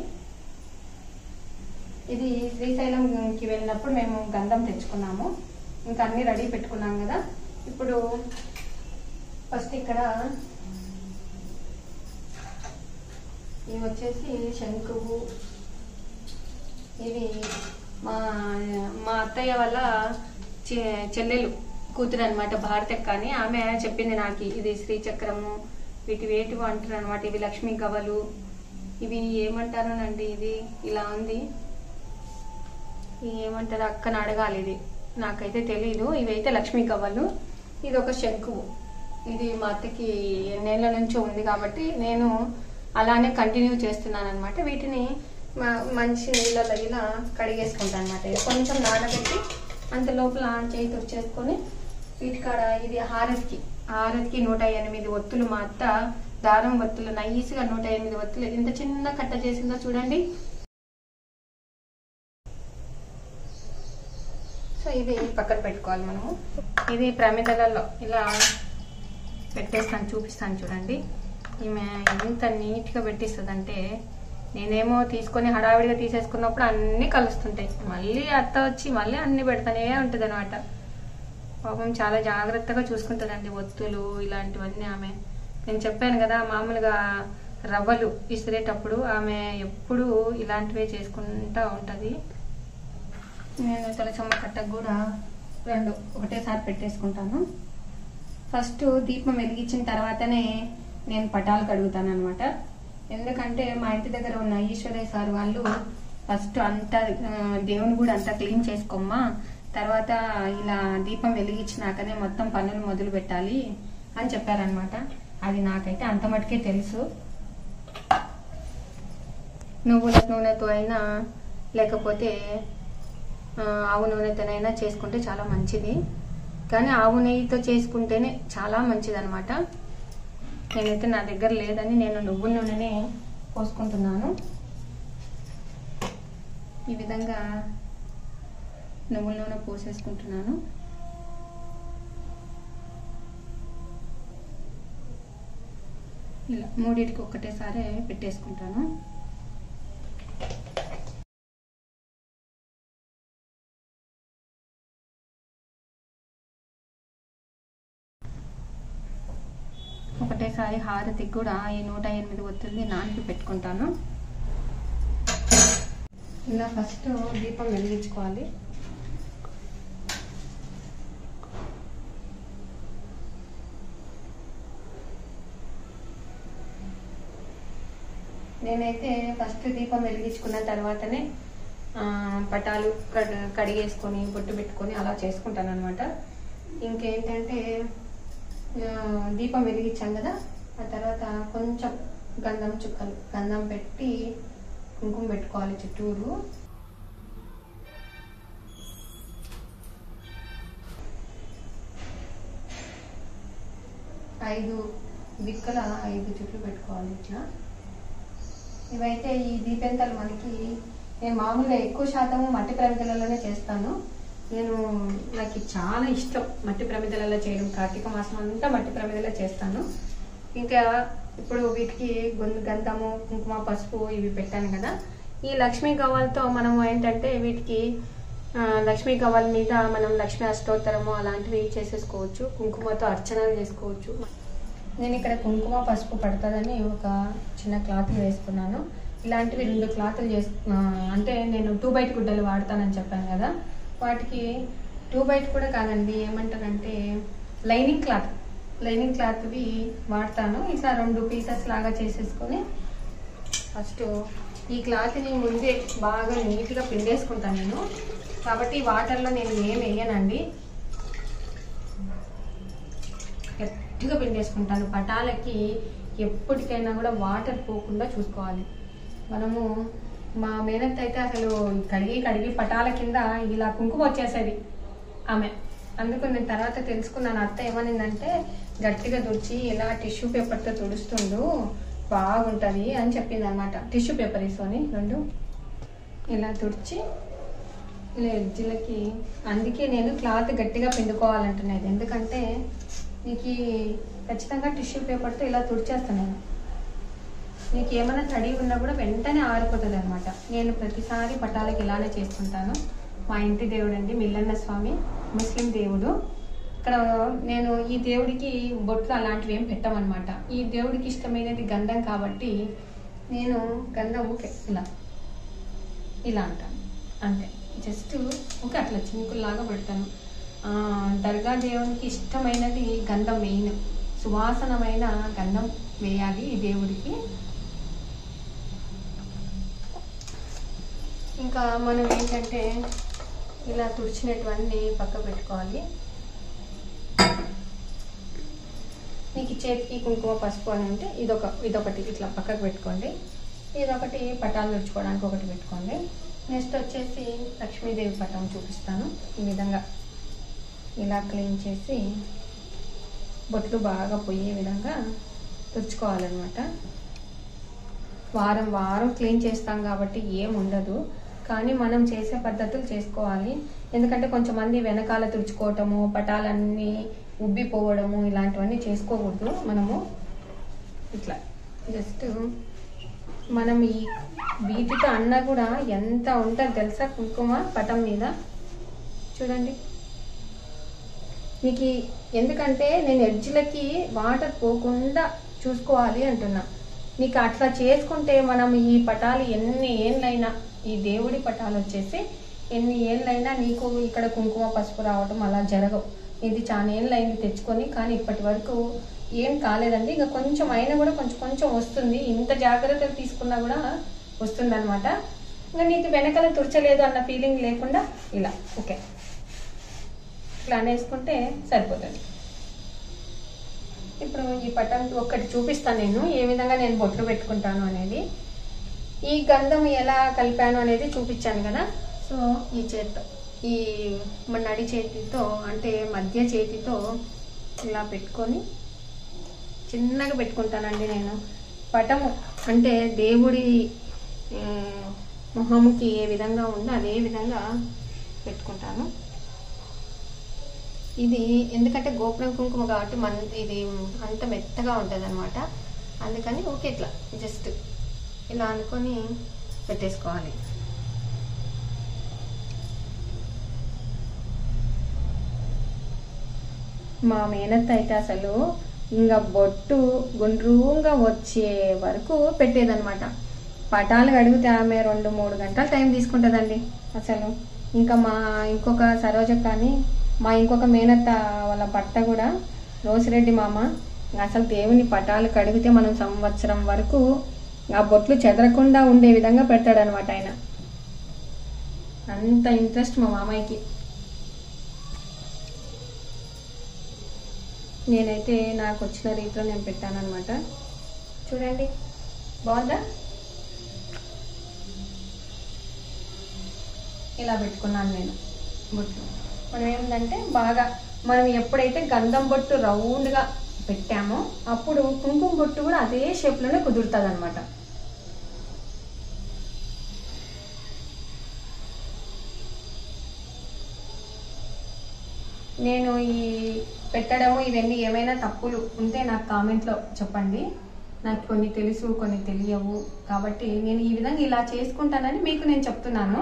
ఇది శ్రీశైలంకి వెళ్ళినప్పుడు మేము గంధం తెచ్చుకున్నాము ఇంకా అన్ని రెడీ పెట్టుకున్నాం కదా ఇప్పుడు ఫస్ట్ ఇక్కడ ఇవి వచ్చేసి శంకువు ఇవి మా మా అత్తయ్య వల్ల చె- చెల్లెలు కూతురు అనమాట భారతక్క అని ఆమె చెప్పింది నాకు ఇది శ్రీచక్రము వీటి వేటివి అంటారు అనమాట ఇవి లక్ష్మీ గవలు ఇవి ఏమంటారోనండి ఇది ఇలా ఉంది ఇవి ఏమంటారు అక్కని అడగాలి ఇది నాకైతే తెలియదు ఇవైతే లక్ష్మీ గవ్వలు ఇది ఒక శంకువు ఇది మా అత్తకి ఎన్నేళ్ల నుంచి ఉంది కాబట్టి నేను అలానే కంటిన్యూ చేస్తున్నాను అనమాట వీటిని మ- మంచి నీళ్ళలో ఇలా కడిగేసుకుంటాను అనమాట కొంచెం నానబెట్టి అంత లోపల చేయి తుడిచేసుకొని వీటికాడ ఇది హారతికి హారతికి నూట ఎనిమిది ఒత్తులు మా అత్త దారం ఒత్తులు నైస్గా నూట ఎనిమిది ఒత్తులు ఇంత చిన్న కట్ట చేసిందో చూడండి సో ఇది పక్కన పెట్టుకోవాలి మనము ఇది ప్రమిదలలో ఇలా పెట్టేస్తాను చూపిస్తాను చూడండి ఈమె ఎంత నీట్గా పెట్టిస్తుందంటే నేనేమో తీసుకొని హడావిడిగా తీసేసుకున్నప్పుడు అన్నీ కలుస్తుంటాయి మళ్ళీ అత్త వచ్చి మళ్ళీ అన్ని పెడతానే ఉంటుంది అనమాట పాపం చాలా జాగ్రత్తగా చూసుకుంటుందండి ఒత్తులు ఇలాంటివన్నీ ఆమె నేను చెప్పాను కదా మామూలుగా రవ్వలు విసిరేటప్పుడు ఆమె ఎప్పుడూ ఇలాంటివే చేసుకుంటా ఉంటుంది నేను తులసమ్మ కట్టకు కూడా రెండు ఒకటేసారి పెట్టేసుకుంటాను ఫస్ట్ దీపం వెలిగించిన తర్వాతనే నేను పటాలు కడుగుతాను అనమాట ఎందుకంటే మా ఇంటి దగ్గర ఉన్న ఈశ్వరయ్య సార్ వాళ్ళు ఫస్ట్ అంతా ఆ, దేవుని కూడా అంతా క్లీన్ చేసుకోమ్మా తర్వాత ఇలా దీపం వెలిగించినాకనే మొత్తం పనులు మొదలు పెట్టాలి అని చెప్పారనమాట అది నాకైతే అంత మటుకే తెలుసు నువ్వుల నూనెతో అయినా లేకపోతే ఆ, ఆవు నూనెతోనైనా చేసుకుంటే చాలా మంచిది కానీ ఆవు నెయ్యితో చేసుకుంటేనే చాలా మంచిది అనమాట నేనైతే నా దగ్గర లేదని నేను నువ్వుల నూనెనే పోసుకుంటున్నాను ఈ విధంగా నువ్వుల నూనె పోసేసుకుంటున్నాను ఇలా మూడింటికి ఒక్కటేసారి పెట్టేసుకుంటాను ఒకటేసారి హారతికి కూడా ఈ నూట ఎనిమిది ఒత్తిడి నానికి పెట్టుకుంటాను ఇలా ఫస్ట్ దీపం వెలిగించుకోవాలి నేనైతే ఫస్ట్ దీపం వెలిగించుకున్న తర్వాతనే ఆ, పటాలు కడ్ కడిగేసుకొని బొట్టు పెట్టుకొని అలా చేసుకుంటాను అనమాట ఇంకేంటంటే ఆ, దీపం వెలిగించాం కదా ఆ తర్వాత కొంచెం గంధం చుక్కలు గంధం పెట్టి కుంకుమ పెట్టుకోవాలి చుట్టూరు ఐదు దిక్కుల ఐదు చుట్లు పెట్టుకోవాలి ఇట్లా ఇవైతే ఈ దీపెంతలు మనకి నేను మామూలుగా ఎక్కువ శాతం మట్టి ప్రమిదలలోనే చేస్తాను నేను నాకు ఇది చాలా ఇష్టం మట్టి ప్రమిదలలో చేయడం కార్తీక మాసం అంతా మట్టి ప్రమిదలో చేస్తాను ఇంకా ఇప్పుడు వీటికి గొంతు గంధము కుంకుమ పసుపు ఇవి పెట్టాను కదా ఈ లక్ష్మీ గవ్వలతో మనం ఏంటంటే వీటికి ఆ, లక్ష్మీ గవ్వల మీద మనం లక్ష్మీ అష్టోత్తరము అలాంటివి చేసేసుకోవచ్చు కుంకుమతో అర్చనలు చేసుకోవచ్చు నేను ఇక్కడ కుంకుమ పసుపు పడుతుందని ఒక చిన్న క్లాత్ వేసుకున్నాను ఇలాంటివి రెండు క్లాతులు చేసు ఆ, అంటే నేను టూ బైట్ గుడ్డలు వాడతానని చెప్పాను కదా వాటికి టూ బైట్ కూడా కాదండి ఏమంటారంటే లైనింగ్ క్లాత్ లైనింగ్ క్లాత్వి వాడతాను ఇట్లా రెండు పీసెస్ లాగా చేసేసుకొని ఫస్ట్ ఈ క్లాత్ని ముందే బాగా నీట్గా పిండేసుకుంటాను నేను కాబట్టి వాటర్లో నేను ఏం వేయనండి గట్టిగా పిండేసుకుంటాను పటాలకి ఎప్పటికైనా కూడా వాటర్ పోకుండా చూసుకోవాలి మనము మా మేనత్ అయితే అసలు కడిగి కడిగి పటాల కింద ఇలా కుంకుమ వచ్చేసేది ఆమె అందుకు నేను తర్వాత తెలుసుకున్నాను అత్త ఏమనిందంటే గట్టిగా తుడిచి ఇలా టిష్యూ పేపర్తో తుడుస్తుండు బాగుంటుంది అని చెప్పింది అనమాట టిష్యూ పేపర్ తీసుకొని రెండు ఇలా తుడిచి ఇలా ఎడ్జిలకి అందుకే నేను క్లాత్ గట్టిగా పిండుకోవాలంటున్నది ఎందుకంటే నీకు ఖచ్చితంగా టిష్యూ పేపర్తో ఇలా తుడిచేస్తున్నాను నీకు ఏమైనా తడి ఉన్నా కూడా వెంటనే ఆరిపోతుంది అనమాట నేను ప్రతిసారి పటాలకి ఇలానే చేసుకుంటాను మా ఇంటి దేవుడు అండి మిల్లన్న స్వామి ముస్లిం దేవుడు ఇక్కడ నేను ఈ దేవుడికి బొట్లు అలాంటివి ఏం పెట్టమన్నమాట ఈ దేవుడికి ఇష్టమైనది గంధం కాబట్టి నేను గంధం ఊకే ఇలా ఇలా అంటాను అంతే జస్ట్ ఒక అట్లా చినుకుల్లాగా పెడతాను ఆ, దర్గా దేవునికి ఇష్టమైనది గంధం మెయిన్ సువాసనమైన గంధం వేయాలి ఈ దేవుడికి ఇంకా మనం ఏంటంటే ఇలా తుడిచినటువన్నీ పక్క పెట్టుకోవాలి నీకు చేతికి కుంకుమ పసుపు అని ఉంటే ఇదొక ఇదొకటి ఇట్లా పక్కకు పెట్టుకోండి ఇదొకటి పటాలు తుడుచుకోవడానికి ఒకటి పెట్టుకోండి నెక్స్ట్ వచ్చేసి లక్ష్మీదేవి పటం చూపిస్తాను ఈ విధంగా ఇలా క్లీన్ చేసి బొట్లు బాగా పోయే విధంగా తుడుచుకోవాలన్నమాట వారం వారం క్లీన్ చేస్తాం కాబట్టి ఏం ఉండదు కానీ మనం చేసే పద్ధతులు చేసుకోవాలి ఎందుకంటే కొంచెమంది వెనకాల తుడుచుకోవటము పటాలన్నీ ఉబ్బిపోవడము ఇలాంటివన్నీ చేసుకోకూడదు మనము ఇట్లా జస్ట్ మనం ఈ వీటితో అన్న కూడా ఎంత ఉంటుంది తెలుసా కుంకుమ పటం మీద చూడండి మీకు ఈ- ఎందుకంటే నేను ఎడ్జ్లకి వాటర్ పోకుండా చూసుకోవాలి అంటున్నా నీకు అట్లా చేసుకుంటే మనం ఈ పటాలు ఎన్ని ఏళ్ళైనా ఈ దేవుడి పటాలు వచ్చేసి ఎన్ని ఏళ్ళైనా నీకు ఇక్కడ కుంకుమ పసుపు రావటం అలా జరగవు ఇది చాలా ఏళ్ళైంది తెచ్చుకొని కానీ ఇప్పటి వరకు ఏం కాలేదండి ఇంకా కొంచెం అయినా కూడా కొంచెం కొంచెం వస్తుంది ఇంత జాగ్రత్తలు తీసుకున్నా కూడా వస్తుంది అనమాట ఇంకా నీకు వెనకాల తుడచలేదు అన్న ఫీలింగ్ లేకుండా ఇలా ఓకే ఇట్లా అనేసుకుంటే సరిపోతుంది ఇప్పుడు ఈ పటం ఒక్కటి చూపిస్తాను నేను ఏ విధంగా నేను బొట్లు పెట్టుకుంటాను అనేది ఈ గంధం ఎలా కలిపాను అనేది చూపించాను కదా సో ఈ చేత్తో ఈ మన నడి చేతితో అంటే మధ్య చేతితో ఇలా పెట్టుకొని చిన్నగా పెట్టుకుంటానండి నేను పటము అంటే దేవుడి ఆ, మొహముకి ఏ విధంగా ఉందో అదే విధంగా పెట్టుకుంటాను ఇది ఎందుకంటే గోపురం కుంకుమ కాబట్టి మన ఇది అంత మెత్తగా ఉంటుంది అనమాట అందుకని ఓకే ఇట్లా జస్ట్ ఇలా అనుకొని పెట్టేసుకోవాలి మా మేనత్త అయితే అసలు ఇంకా బొట్టు గుండ్రూగా వచ్చే వరకు పెట్టేదన్నమాట పటాలు కడిగితే ఆమె రెండు మూడు గంటలు టైం తీసుకుంటుందండి అసలు ఇంకా మా ఇంకొక సరోజ కానీ మా ఇంకొక మేనత్త వాళ్ళ భర్త కూడా రోసిరెడ్డి మామ అసలు దేవుని పటాలు కడిగితే మనం సంవత్సరం వరకు ఆ బొట్లు చెదరకుండా ఉండే విధంగా పెడతాడనమాట ఆయన అంత ఇంట్రెస్ట్ మా మామయ్యకి నేనైతే నాకు వచ్చిన రీతిలో నేను పెట్టానన్నమాట చూడండి బాగుందా ఇలా పెట్టుకున్నాను నేను బొట్టు మనం ఏంటంటే బాగా మనం ఎప్పుడైతే గంధం బొట్టు రౌండ్గా పెట్టామో అప్పుడు కుంకుమ బొట్టు కూడా అదే షేప్లోనే కుదురుతుంది అనమాట నేను ఈ పెట్టడము ఇవన్నీ ఏమైనా తప్పులు ఉంటే నాకు కామెంట్లో చెప్పండి నాకు కొన్ని తెలుసు కొన్ని తెలియవు కాబట్టి నేను ఈ విధంగా ఇలా చేసుకుంటానని మీకు నేను చెప్తున్నాను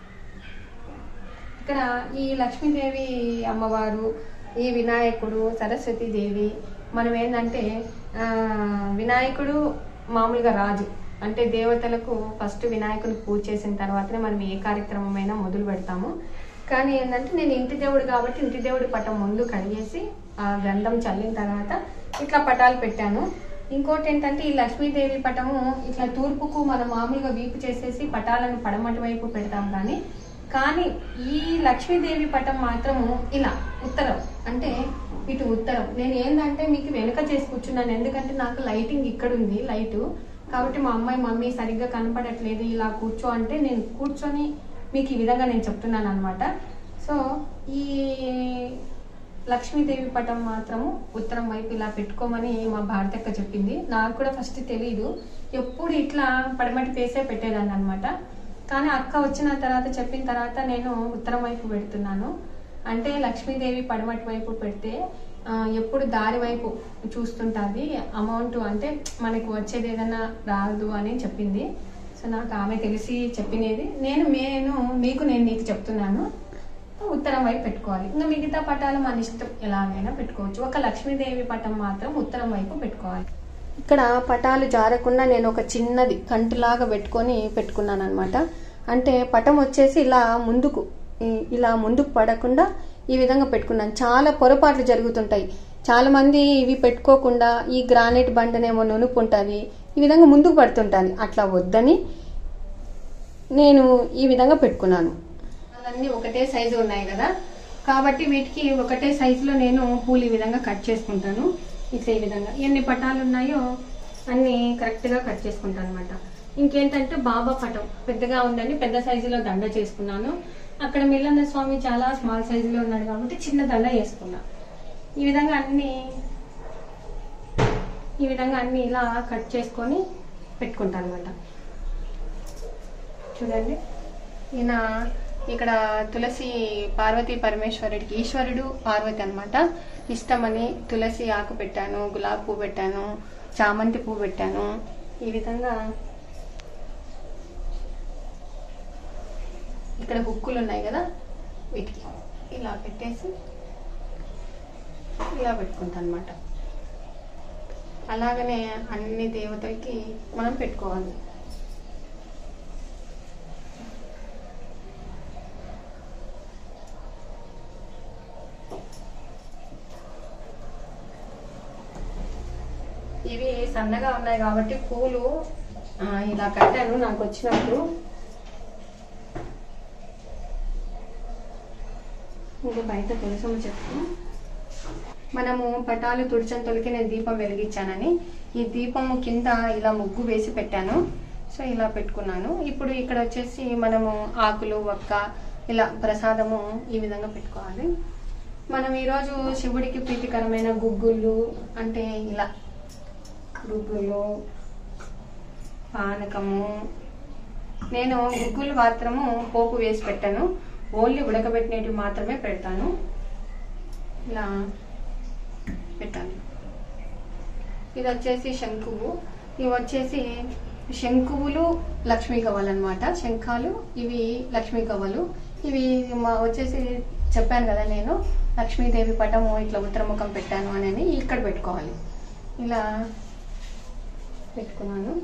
ఇక్కడ ఈ లక్ష్మీదేవి అమ్మవారు ఈ వినాయకుడు సరస్వతీదేవి మనం ఏంటంటే ఆ, వినాయకుడు మామూలుగా రాజు అంటే దేవతలకు ఫస్ట్ వినాయకుని పూజ చేసిన తర్వాతనే మనం ఏ కార్యక్రమమైనా మొదలు పెడతాము కానీ ఏంటంటే నేను ఇంటి దేవుడు కాబట్టి ఇంటి దేవుడి పటం ముందు కడిగేసి ఆ గంధం చల్లిన తర్వాత ఇట్లా పటాలు పెట్టాను ఇంకోటి ఏంటంటే ఈ లక్ష్మీదేవి పటము ఇట్లా తూర్పుకు మనం మామూలుగా వీపు చేసేసి పటాలను పడమటి వైపు పెడతాం కానీ కానీ ఈ లక్ష్మీదేవి పటం మాత్రము ఇలా ఉత్తరం అంటే ఇటు ఉత్తరం నేను ఏంటంటే మీకు వెనుక చేసి కూర్చున్నాను ఎందుకంటే నాకు లైటింగ్ ఇక్కడ ఉంది లైటు కాబట్టి మా అమ్మాయి మమ్మీ సరిగ్గా కనపడట్లేదు ఇలా కూర్చో అంటే నేను కూర్చొని మీకు ఈ విధంగా నేను చెప్తున్నాను అనమాట సో ఈ లక్ష్మీదేవి పటం మాత్రము ఉత్తరం వైపు ఇలా పెట్టుకోమని మా భారతక్క చెప్పింది నాకు కూడా ఫస్ట్ తెలియదు ఎప్పుడు ఇట్లా పడమటి ఫేసే పెట్టేదాన్ని అనమాట కానీ అక్క వచ్చిన తర్వాత చెప్పిన తర్వాత నేను ఉత్తరం వైపు పెడుతున్నాను అంటే లక్ష్మీదేవి పడమటి వైపు పెడితే ఆ, ఎప్పుడు దారి వైపు చూస్తుంటుంది అమౌంట్ అంటే మనకు వచ్చేది ఏదైనా రాదు అని చెప్పింది సో నాకు ఆమె తెలిసి చెప్పినది నేను నేను మీకు నేను నీకు చెప్తున్నాను ఉత్తరం వైపు పెట్టుకోవాలి ఇంకా మిగతా పటాలు మన ఇష్టం ఎలాగైనా పెట్టుకోవచ్చు ఒక లక్ష్మీదేవి పటం మాత్రం ఉత్తరం వైపు పెట్టుకోవాలి ఇక్కడ పటాలు జారకుండా నేను ఒక చిన్నది కంటులాగా పెట్టుకొని పెట్టుకున్నాను అనమాట అంటే పటం వచ్చేసి ఇలా ముందుకు ఈ- ఇలా ముందుకు పడకుండా ఈ విధంగా పెట్టుకున్నాను చాలా పొరపాట్లు జరుగుతుంటాయి చాలా మంది ఇవి పెట్టుకోకుండా ఈ గ్రానైట్ బండనేమో నునుపు ఉంటుంది ఈ విధంగా ముందుకు పడుతుంటుంది అట్లా వద్దని నేను ఈ విధంగా పెట్టుకున్నాను అన్నీ ఒకటే సైజు ఉన్నాయి కదా కాబట్టి వీటికి ఒకటే సైజులో నేను పూలు ఈ విధంగా కట్ చేసుకుంటాను ఇట్లా ఈ విధంగా ఎన్ని పటాలు ఉన్నాయో అన్ని కరెక్ట్గా కట్ చేసుకుంటాను అనమాట ఇంకేంటంటే బాబా పటం పెద్దగా ఉందని పెద్ద సైజులో దండ చేసుకున్నాను అక్కడ మిల్లన్న స్వామి చాలా స్మాల్ సైజులో ఉన్నాడు కాబట్టి చిన్న దండ వేసుకున్నా ఈ విధంగా అన్ని ఈ విధంగా అన్ని ఇలా కట్ చేసుకొని పెట్టుకుంటాను అనమాట చూడండి ఈయన ఇక్కడ తులసి పార్వతీ పరమేశ్వరుడికి ఈశ్వరుడు పార్వతి అన్నమాట ఇష్టమని తులసి ఆకు పెట్టాను గులాబీ పువ్వు పెట్టాను చామంతి పువ్వు పెట్టాను ఈ విధంగా ఇక్కడ హుక్కులు ఉన్నాయి కదా వీటికి ఇలా పెట్టేసి ఇలా పెట్టుకుంటాను అనమాట అలాగనే అన్ని దేవతలకి మనం పెట్టుకోవాలి ఇవి సన్నగా ఉన్నాయి కాబట్టి పూలు ఆ, ఇలా కట్టాను నాకు వచ్చినప్పుడు ఇది బయట తులసమ్మ చెట్టు మనము పటాలు తుడిచంతలకి నేను దీపం వెలిగించానని ఈ దీపము కింద ఇలా ముగ్గు వేసి పెట్టాను సో ఇలా పెట్టుకున్నాను ఇప్పుడు ఇక్కడ వచ్చేసి మనము ఆకులు ఒక్క ఇలా ప్రసాదము ఈ విధంగా పెట్టుకోవాలి మనం ఈరోజు శివుడికి ప్రీతికరమైన గుగ్గుళ్ళు అంటే ఇలా గుగ్గులు పానకము నేను గుగ్గులు మాత్రము పోపు వేసి పెట్టాను ఓన్లీ ఉడకబెట్టినవి మాత్రమే పెడతాను ఇలా పెట్టాను ఇది వచ్చేసి శంకువు ఇవి వచ్చేసి శంకువులు లక్ష్మీ గవ్వలు అనమాట శంఖాలు ఇవి లక్ష్మీ గవ్వలు ఇవి మా వచ్చేసి చెప్పాను కదా నేను లక్ష్మీదేవి పటము ఇట్లా ఉత్తరముఖం పెట్టాను అని ఇక్కడ పెట్టుకోవాలి ఇలా పెట్టుకున్నాను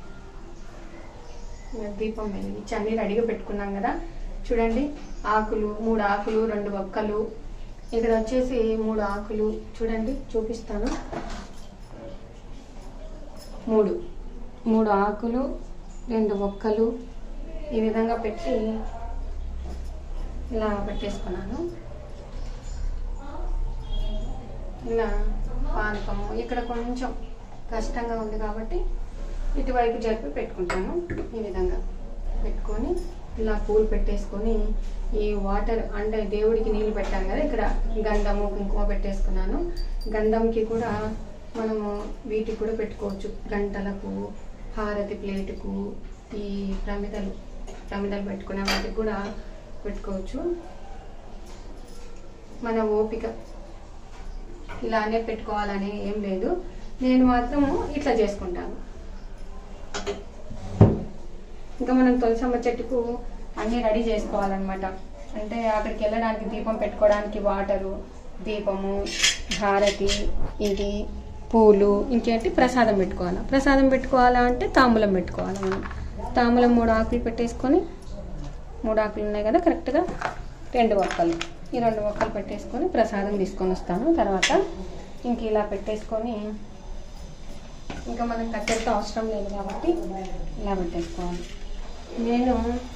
ఇలా దీపం వెలిగించి అన్ని రెడీగా పెట్టుకున్నాం కదా చూడండి ఆకులు మూడు ఆకులు రెండు ఒక్కలు ఇక్కడ వచ్చేసి మూడు ఆకులు చూడండి చూపిస్తాను మూడు మూడు ఆకులు రెండు ఒక్కలు ఈ విధంగా పెట్టి ఇలా పెట్టేసుకున్నాను ఇలా పానకము ఇక్కడ కొంచెం కష్టంగా ఉంది కాబట్టి ఇటువైపు జరిపి పెట్టుకుంటాను ఈ విధంగా పెట్టుకొని ఇలా పూలు పెట్టేసుకొని ఈ వాటర్ అంటే దేవుడికి నీళ్ళు పెట్టాలి కదా ఇక్కడ గంధము కుంకుమ పెట్టేసుకున్నాను గంధంకి కూడా మనము వీటికి కూడా పెట్టుకోవచ్చు గంటలకు హారతి ప్లేటుకు ఈ ప్రమిదలు ప్రమిదలు పెట్టుకునే వాటికి కూడా పెట్టుకోవచ్చు మన ఓపిక ఇలానే పెట్టుకోవాలని ఏం లేదు నేను మాత్రము ఇట్లా చేసుకుంటాను ఇంకా మనం తులసమ్మ చెట్టుకు అన్నీ రెడీ చేసుకోవాలన్నమాట అంటే అక్కడికి వెళ్ళడానికి దీపం పెట్టుకోవడానికి వాటరు దీపము హారతి ఇది పూలు ఇంకేంటి ప్రసాదం పెట్టుకోవాలా ప్రసాదం పెట్టుకోవాలా అంటే తాంబూలం పెట్టుకోవాలి మనం తాంబూలం మూడు ఆకులు పెట్టేసుకొని మూడు ఆకులు ఉన్నాయి కదా కరెక్ట్గా రెండు ఒక్కలు ఈ రెండు ఒక్కలు పెట్టేసుకొని ప్రసాదం తీసుకొని వస్తాను తర్వాత ఇంక ఇలా పెట్టేసుకొని ఇంకా మనకు కట్టెలతో అవసరం లేదు కాబట్టి ఇలా పెట్టేసుకోవాలి నేను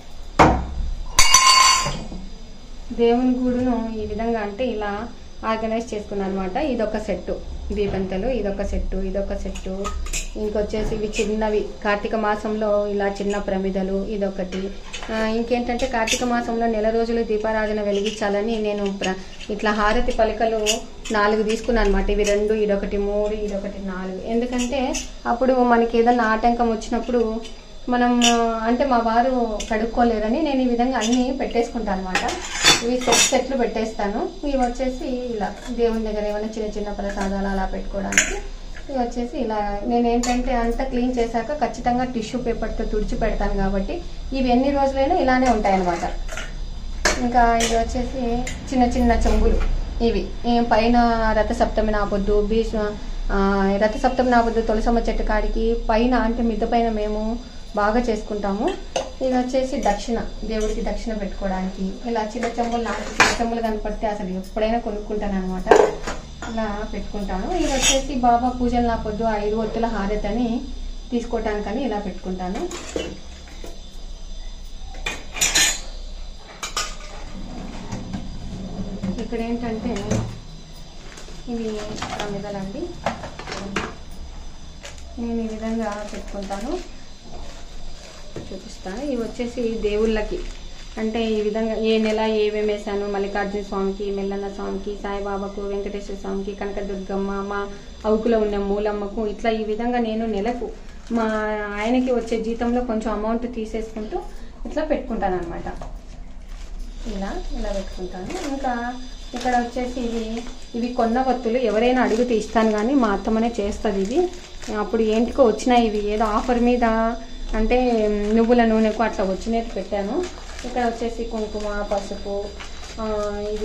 దేవుని గూడును ఈ విధంగా అంటే ఇలా ఆర్గనైజ్ చేసుకున్నాను అనమాట ఇదొక సెట్టు దీపంతలు ఇదొక సెట్టు ఇదొక సెట్టు ఇంకొచ్చేసి ఇవి చిన్నవి కార్తీక మాసంలో ఇలా చిన్న ప్రమిదలు ఇదొకటి ఆ, ఇంకేంటంటే కార్తీక మాసంలో నెల రోజులు దీపారాధన వెలిగించాలని నేను ప్ర- ఇట్లా హారతి పలకలు నాలుగు తీసుకున్నాను అనమాట ఇవి రెండు ఇదొకటి మూడు ఇదొకటి నాలుగు ఎందుకంటే అప్పుడు మనకి ఏదైనా ఆటంకం వచ్చినప్పుడు మనం ఆ, అంటే మా వారు కడుక్కోలేరని నేను ఈ విధంగా అన్ని పెట్టేసుకుంటాను అనమాట ఇవి సెట్ సెట్లు పెట్టేస్తాను ఇవి వచ్చేసి ఇలా దేవుని దగ్గర ఏమైనా చిన్న చిన్న ప్రసాదాలు అలా పెట్టుకోవడానికి ఇవి వచ్చేసి ఇలా నేను ఏంటంటే అంతా క్లీన్ చేశాక ఖచ్చితంగా టిష్యూ పేపర్తో తుడిచి పెడతాను కాబట్టి ఇవి ఎన్ని రోజులైనా ఇలానే ఉంటాయి అనమాట ఇంకా ఇది వచ్చేసి చిన్న చిన్న చెంబులు ఇవి ఈ పైన రథసప్తమి నాపొద్దు భీష్మ ఆ, రథసప్తమి నాపొద్దు తులసమ్మ చెట్టు కాడికి పైన అంటే మిద్ద పైన మేము బాగా చేసుకుంటాము ఇది వచ్చేసి దక్షిణ దేవుడికి దక్షిణ పెట్టుకోవడానికి ఇలా చిన్న చెంబులు నాకు చిన్న చెంబులు కనపడితే అసలు ఎప్పుడైనా కొనుక్కుంటాను అనమాట ఇలా పెట్టుకుంటాను ఇది వచ్చేసి బాబా పూజలు నా పొద్దు ఐదు ఒత్తుల హారతి అని తీసుకోవటానికని ఇలా పెట్టుకుంటాను ఇక్కడ ఏంటంటే ఇవి ప్రమిదలండి నేను ఈ విధంగా పెట్టుకుంటాను చూపిస్తాను ఇవి వచ్చేసి దేవుళ్ళకి అంటే ఈ విధంగా ఏ నెల ఏమేమి వేసాను మల్లికార్జున స్వామికి మెల్లన్న స్వామికి సాయిబాబాకు వెంకటేశ్వర స్వామికి కనకదుర్గమ్మ మా అవుకులో ఉన్న మూలమ్మకు ఇట్లా ఈ విధంగా నేను నెలకు మా ఆయనకి వచ్చే జీతంలో కొంచెం అమౌంట్ తీసేసుకుంటూ ఇట్లా పెట్టుకుంటాను అనమాట ఇలా ఇలా పెట్టుకుంటాను ఇంకా ఇక్కడ వచ్చేసి ఇవి ఇవి కొన్న వత్తులు ఎవరైనా అడిగితే ఇస్తాను కానీ మా అత్తమ్మనే చేస్తుంది ఇది అప్పుడు ఏంటికో వచ్చినాయి ఇవి ఏదో ఆఫర్ మీద అంటే నువ్వుల నూనెకు అట్లా వచ్చినట్టు పెట్టాను ఇక్కడ వచ్చేసి కుంకుమ పసుపు ఆ, ఇది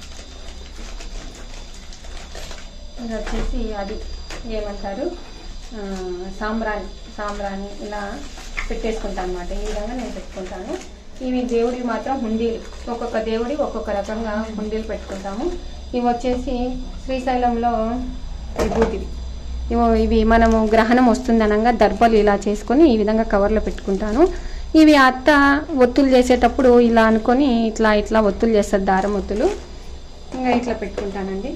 ఇది వచ్చేసి అది ఏమంటారు ఆ, సాంబ్రాణి సాంబ్రాణి ఇలా పెట్టేసుకుంటాను అనమాట ఈ విధంగా నేను పెట్టుకుంటాను ఇవి దేవుడివి మాత్రం హుండీలు ఒక్కొక్క దేవుడి ఒక్కొక్క రకంగా హుండీలు పెట్టుకుంటాము ఇవి వచ్చేసి శ్రీశైలంలో విభూతివి ఇవో ఇవి మనము గ్రహణం వస్తుందనగా దర్భలు ఇలా చేసుకొని ఈ విధంగా కవర్లో పెట్టుకుంటాను ఇవి అత్త ఒత్తులు చేసేటప్పుడు ఇలా అనుకొని ఇట్లా ఇట్లా ఒత్తులు చేస్తారు దారం ఒత్తులు ఇంకా ఇట్లా పెట్టుకుంటానండి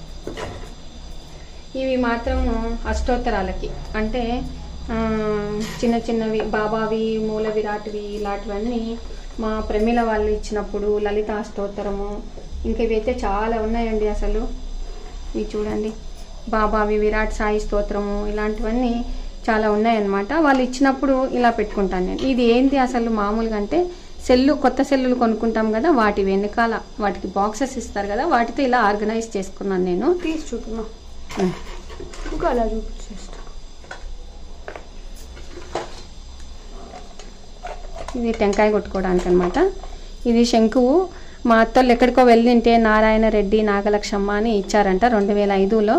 ఇవి మాత్రం అష్టోత్తరాలకి అంటే ఆ, చిన్న చిన్నవి బాబావి మూల విరాట్వి ఇలాంటివన్నీ మా ప్రమిళ వాళ్ళు ఇచ్చినప్పుడు లలిత అష్టోత్తరము ఇంకా ఇవైతే చాలా ఉన్నాయండి అసలు ఇవి చూడండి బాబావి విరాట్ సాయి స్తోత్రము ఇలాంటివన్నీ చాలా ఉన్నాయన్నమాట వాళ్ళు ఇచ్చినప్పుడు ఇలా పెట్టుకుంటాను నేను ఇది ఏంటి అసలు మామూలుగా అంటే సెల్లు కొత్త సెల్లులు కొనుక్కుంటాం కదా వాటి వెనకాల వాటికి బాక్సెస్ ఇస్తారు కదా వాటితో ఇలా ఆర్గనైజ్ చేసుకున్నాను నేను తీసి చూపుమా ఉమ్. ఇంకా అలా చూపించేస్తా ఇది టెంకాయ కొట్టుకోవడానికి అనమాట ఇది శంకువు మా అత్తలు ఎక్కడికో వెళ్ళింటే నారాయణ రెడ్డి నాగలక్ష్మ అని ఇచ్చారంట రెండు వేల ఐదులో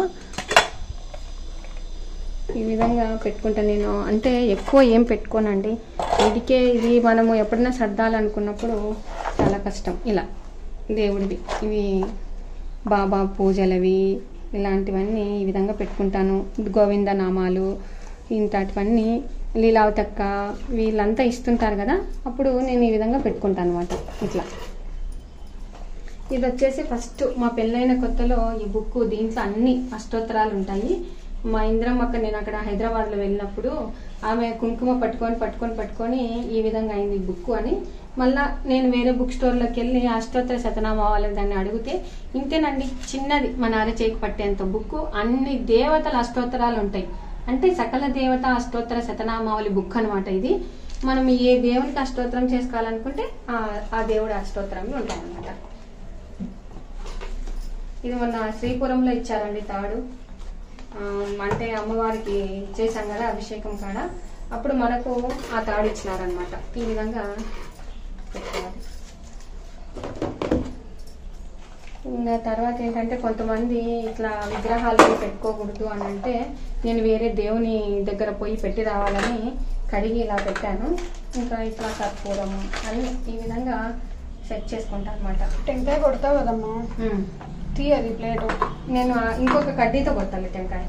ఈ విధంగా పెట్టుకుంటా నేను అంటే ఎక్కువ ఏం పెట్టుకోనండి వీటికే ఇది మనము ఎప్పుడైనా సర్దాలనుకున్నప్పుడు చాలా కష్టం ఇలా దేవుడివి ఇవి బాబా పూజలవి ఇలాంటివన్నీ ఈ విధంగా పెట్టుకుంటాను గోవింద నామాలు ఇంతటివన్నీ లీలావతక్క వీళ్ళంతా ఇస్తుంటారు కదా అప్పుడు నేను ఈ విధంగా పెట్టుకుంటాను అనమాట ఇట్లా ఇది వచ్చేసి ఫస్ట్ మా పెళ్ళైన కొత్తలో ఈ బుక్ దీంట్లో అన్ని అష్టోత్తరాలు ఉంటాయి మా ఇంద్రమ్మ అక్క నేను అక్కడ హైదరాబాద్లో వెళ్ళినప్పుడు ఆమె కుంకుమ పట్టుకొని పట్టుకొని పట్టుకొని ఈ విధంగా అయింది ఈ బుక్ అని మళ్ళా నేను వేరే బుక్ స్టోర్లోకి వెళ్ళి అష్టోత్తర శతనామా వాళ్ళని దాన్ని అడిగితే ఇంతేనండి చిన్నది మన అరచేకి పట్టేంత బుక్ అన్ని దేవతల అష్టోత్తరాలు ఉంటాయి అంటే సకల దేవత అష్టోత్తర శతనామావళి బుక్ అనమాట ఇది మనం ఏ దేవునికి అష్టోత్తరం చేసుకోవాలనుకుంటే ఆ- ఆ దేవుడి అష్టోత్తరంలో ఉంటాయి అనమాట ఇది మొన్న శ్రీపురంలో ఇచ్చారండి తాడు ఆ, అంటే అమ్మవారికి చేశాం కదా అభిషేకం కాడ అప్పుడు మనకు ఆ తాడు ఇచ్చినారనమాట ఈ విధంగా పెట్టుకోవాలి ఇంకా తర్వాత ఏంటంటే కొంతమంది ఇట్లా విగ్రహాలు పెట్టుకోకూడదు అని అంటే నేను వేరే దేవుని దగ్గర పోయి పెట్టి రావాలని కడిగి ఇలా పెట్టాను ఇంకా ఇట్లా కర్పూరము అన్ని ఈ విధంగా సెట్ చేసుకుంటాను అనమాట టెంకాయ కొడతావు కదమ్మా తీ అది ప్లేట్ నేను ఆ ఇంకొక కడ్డీతో కొట్టాలి టెంకాయ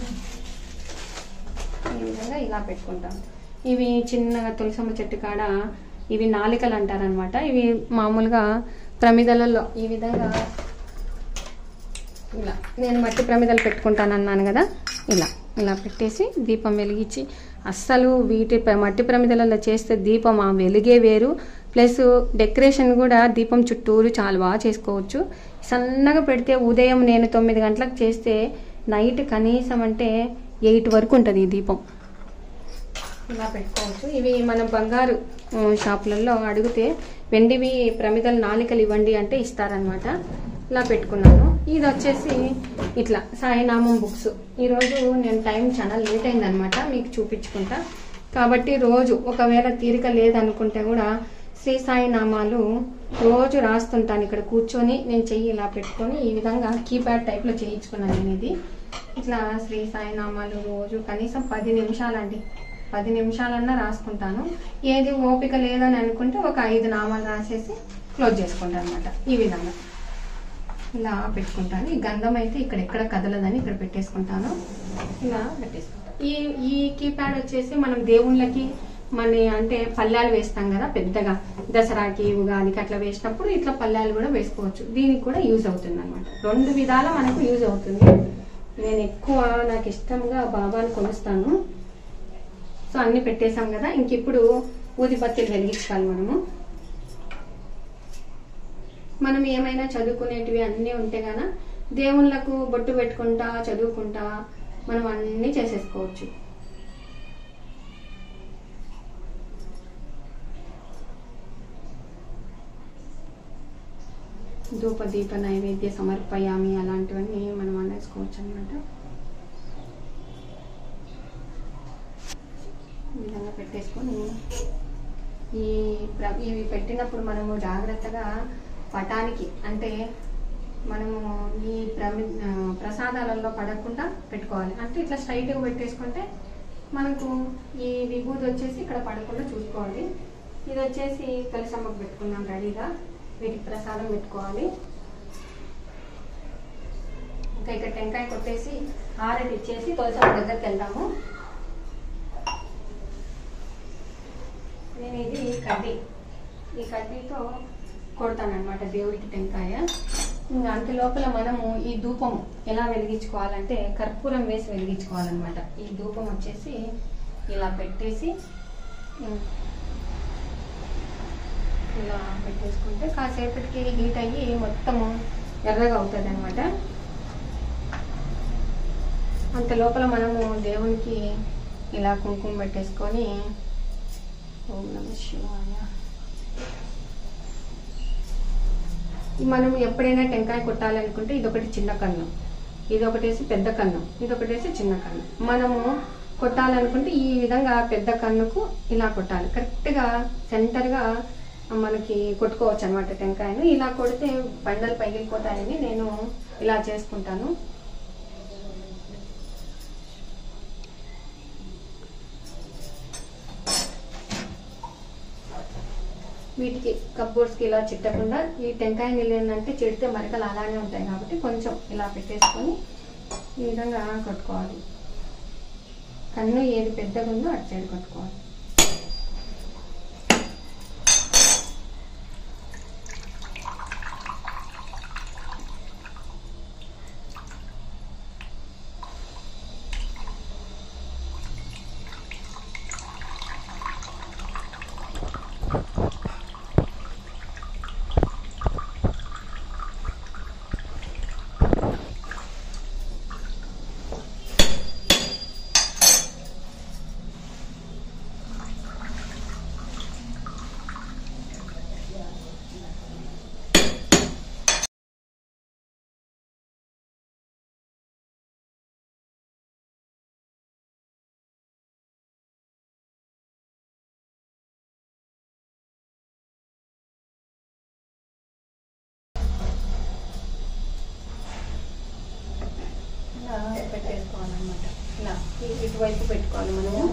ఈ విధంగా ఇలా పెట్టుకుంటాం ఇవి చిన్నగా తులసమ్మ చెట్టు కాడ ఇవి నాలికలు అంటారనమాట ఇవి మామూలుగా ప్రమిదలలో ఈ విధంగా ఇలా నేను మట్టి ప్రమిదలు పెట్టుకుంటాను అన్నాను కదా ఇలా ఇలా పెట్టేసి దీపం వెలిగించి అస్సలు వీటి ప్ర- మట్టి ప్రమిదలలో చేస్తే దీపం ఆ వెలిగే వేరు ప్లస్ డెకరేషన్ కూడా దీపం చుట్టూరు చాలా బాగా చేసుకోవచ్చు సన్నగా పెడితే ఉదయం నేను తొమ్మిది గంటలకు చేస్తే నైట్ కనీసం అంటే ఎయిట్ వరకు ఉంటుంది ఈ దీపం ఇలా పెట్టుకోవచ్చు ఇవి మనం బంగారు ఆ, షాపులలో అడిగితే వెండివి ప్రమిదలు నాలికలు ఇవ్వండి అంటే ఇస్తారనమాట ఇలా పెట్టుకున్నాను ఇది వచ్చేసి ఇట్లా సాయినామం బుక్స్ ఈరోజు నేను టైం చాలా లేట్ అయిందనమాట మీకు చూపించుకుంటా కాబట్టి రోజు ఒకవేళ తీరిక లేదనుకుంటే కూడా శ్రీ సాయి నామాలు రోజు రాస్తుంటాను ఇక్కడ కూర్చొని నేను చెయ్యి ఇలా పెట్టుకొని ఈ విధంగా కీప్యాడ్ టైప్లో చేయించుకున్నాను నేను ఇది ఇట్లా శ్రీ సాయి నామాలు రోజు కనీసం పది నిమిషాలండి పది నిమిషాలన్నా రాసుకుంటాను ఏది ఓపిక లేదని అనుకుంటే ఒక ఐదు నామాలు రాసేసి క్లోజ్ చేసుకుంటాను అనమాట ఈ విధంగా ఇలా పెట్టుకుంటాను ఈ గంధం అయితే ఇక్కడ ఎక్కడ కదలదని ఇక్కడ పెట్టేసుకుంటాను ఇలా పెట్టేసుకుంటాను ఈ ఈ కీప్యాడ్ వచ్చేసి మనం దేవుళ్ళకి మన అంటే పల్లాలు వేస్తాం కదా పెద్దగా దసరాకి ఉగాదికి అట్లా వేసినప్పుడు ఇట్లా పల్లాలు కూడా వేసుకోవచ్చు దీనికి కూడా యూజ్ అవుతుంది అనమాట రెండు విధాల మనకు యూజ్ అవుతుంది నేను ఎక్కువ నాకు ఇష్టంగా బాబాని కొలుస్తాను సో అన్ని పెట్టేశాం కదా ఇంక ఇప్పుడు ఊదిబత్తీలు వెలిగించాలి మనము మనం ఏమైనా చదువుకునేటివి అన్నీ ఉంటే గాన దేవుళ్ళకు బొట్టు పెట్టుకుంటా చదువుకుంటా మనం అన్నీ చేసేసుకోవచ్చు ధూప దీప నైవేద్య సమర్పయామి అలాంటివన్నీ మనం అనేసుకోవచ్చు అనమాట ఈ విధంగా పెట్టేసుకొని ఈ ప్ర- ఇవి పెట్టినప్పుడు మనము జాగ్రత్తగా పటానికి అంటే మనము ఈ ప్రమి ఆ, ప్రసాదాలలో పడకుండా పెట్టుకోవాలి అంటే ఇట్లా స్ట్రైట్గా పెట్టేసుకుంటే మనకు ఈ విభూది వచ్చేసి ఇక్కడ పడకుండా చూసుకోవాలి ఇది వచ్చేసి తులసమ్మకు పెట్టుకున్నాం రెడీగా వీటికి ప్రసాదం పెట్టుకోవాలి ఇంకా ఇక్కడ టెంకాయ కొట్టేసి ఆరటి ఇచ్చేసి తులసమ్మ దగ్గరికి వెళ్దాము నేను ఇది కడ్డీ ఈ కడ్డీతో కొడతానమాట దేవుడికి టెంకాయ ఇంకా అంత లోపల మనము ఈ ధూపం ఎలా వెలిగించుకోవాలంటే కర్పూరం వేసి వెలిగించుకోవాలన్నమాట ఈ ధూపం వచ్చేసి ఇలా పెట్టేసి ఉమ్, ఇలా పెట్టేసుకుంటే కాసేపటికి హీట్ అయ్యి మొత్తము ఎర్రగా అవుతుంది అనమాట అంత లోపల మనము దేవునికి ఇలా కుంకుమ పెట్టేసుకొని ఓం నమ శివాయ ఈ మనం ఎప్పుడైనా టెంకాయ కొట్టాలనుకుంటే ఇదొకటి చిన్న కన్నం ఇది ఒకటేసి పెద్ద కన్నం ఇది ఒకటేసి చిన్న కన్నం మనము కొట్టాలనుకుంటే ఈ విధంగా పెద్ద కన్నుకు ఇలా కొట్టాలి కరెక్ట్గా సెంటర్గా మనకి కొట్టుకోవచ్చు అనమాట టెంకాయను ఇలా కొడితే బండలు పగిలిపోతాయని నేను ఇలా చేసుకుంటాను వీటికి కప్బోర్డ్స్కి ఇలా చిట్టకుండా ఈ టెంకాయ నీళ్ళు ఏంటంటే చిడితే మరకలు అలానే ఉంటాయి కాబట్టి కొంచెం ఇలా పెట్టేసుకొని ఈ విధంగా కొట్టుకోవాలి కన్ను ఏది పెద్దగా ఉందో అటు సైడ్ కొట్టుకోవాలి ఇలా పెట్టేసుకోవాలన్నమాట ఇలా ఇ- ఇటువైపు పెట్టుకోవాలి మనము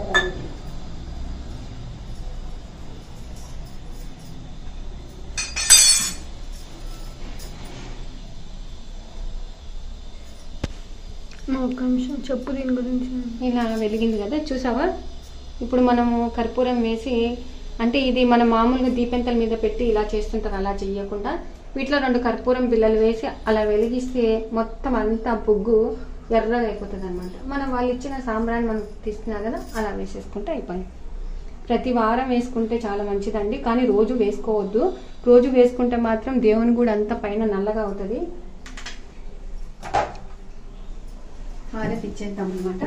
మా ఒక్క నిమిషం చెప్పు దీని గురించి ఇలా వెలిగింది కదా చూసావా ఇప్పుడు మనము కర్పూరం వేసి అంటే ఇది మన మామూలుగా దీపెంతల మీద పెట్టి ఇలా చేస్తుంటారు అలా చేయకుండా వీటిలో రెండు కర్పూరం బిళ్ళలు వేసి అలా వెలిగిస్తే మొత్తం అంతా పుగ్గు ఎర్రగా అయిపోతుంది అనమాట మనం వాళ్ళు ఇచ్చిన సాంబ్రాన్ని మనం తీసుకున్నా కదా అలా వేసేసుకుంటే అయిపోయింది ప్రతి వారం వేసుకుంటే చాలా మంచిదండి కానీ రోజు వేసుకోవద్దు రోజు వేసుకుంటే మాత్రం దేవుని కూడా అంత పైన నల్లగా అవుతుంది హారతి ఇచ్చేద్దాం అనమాట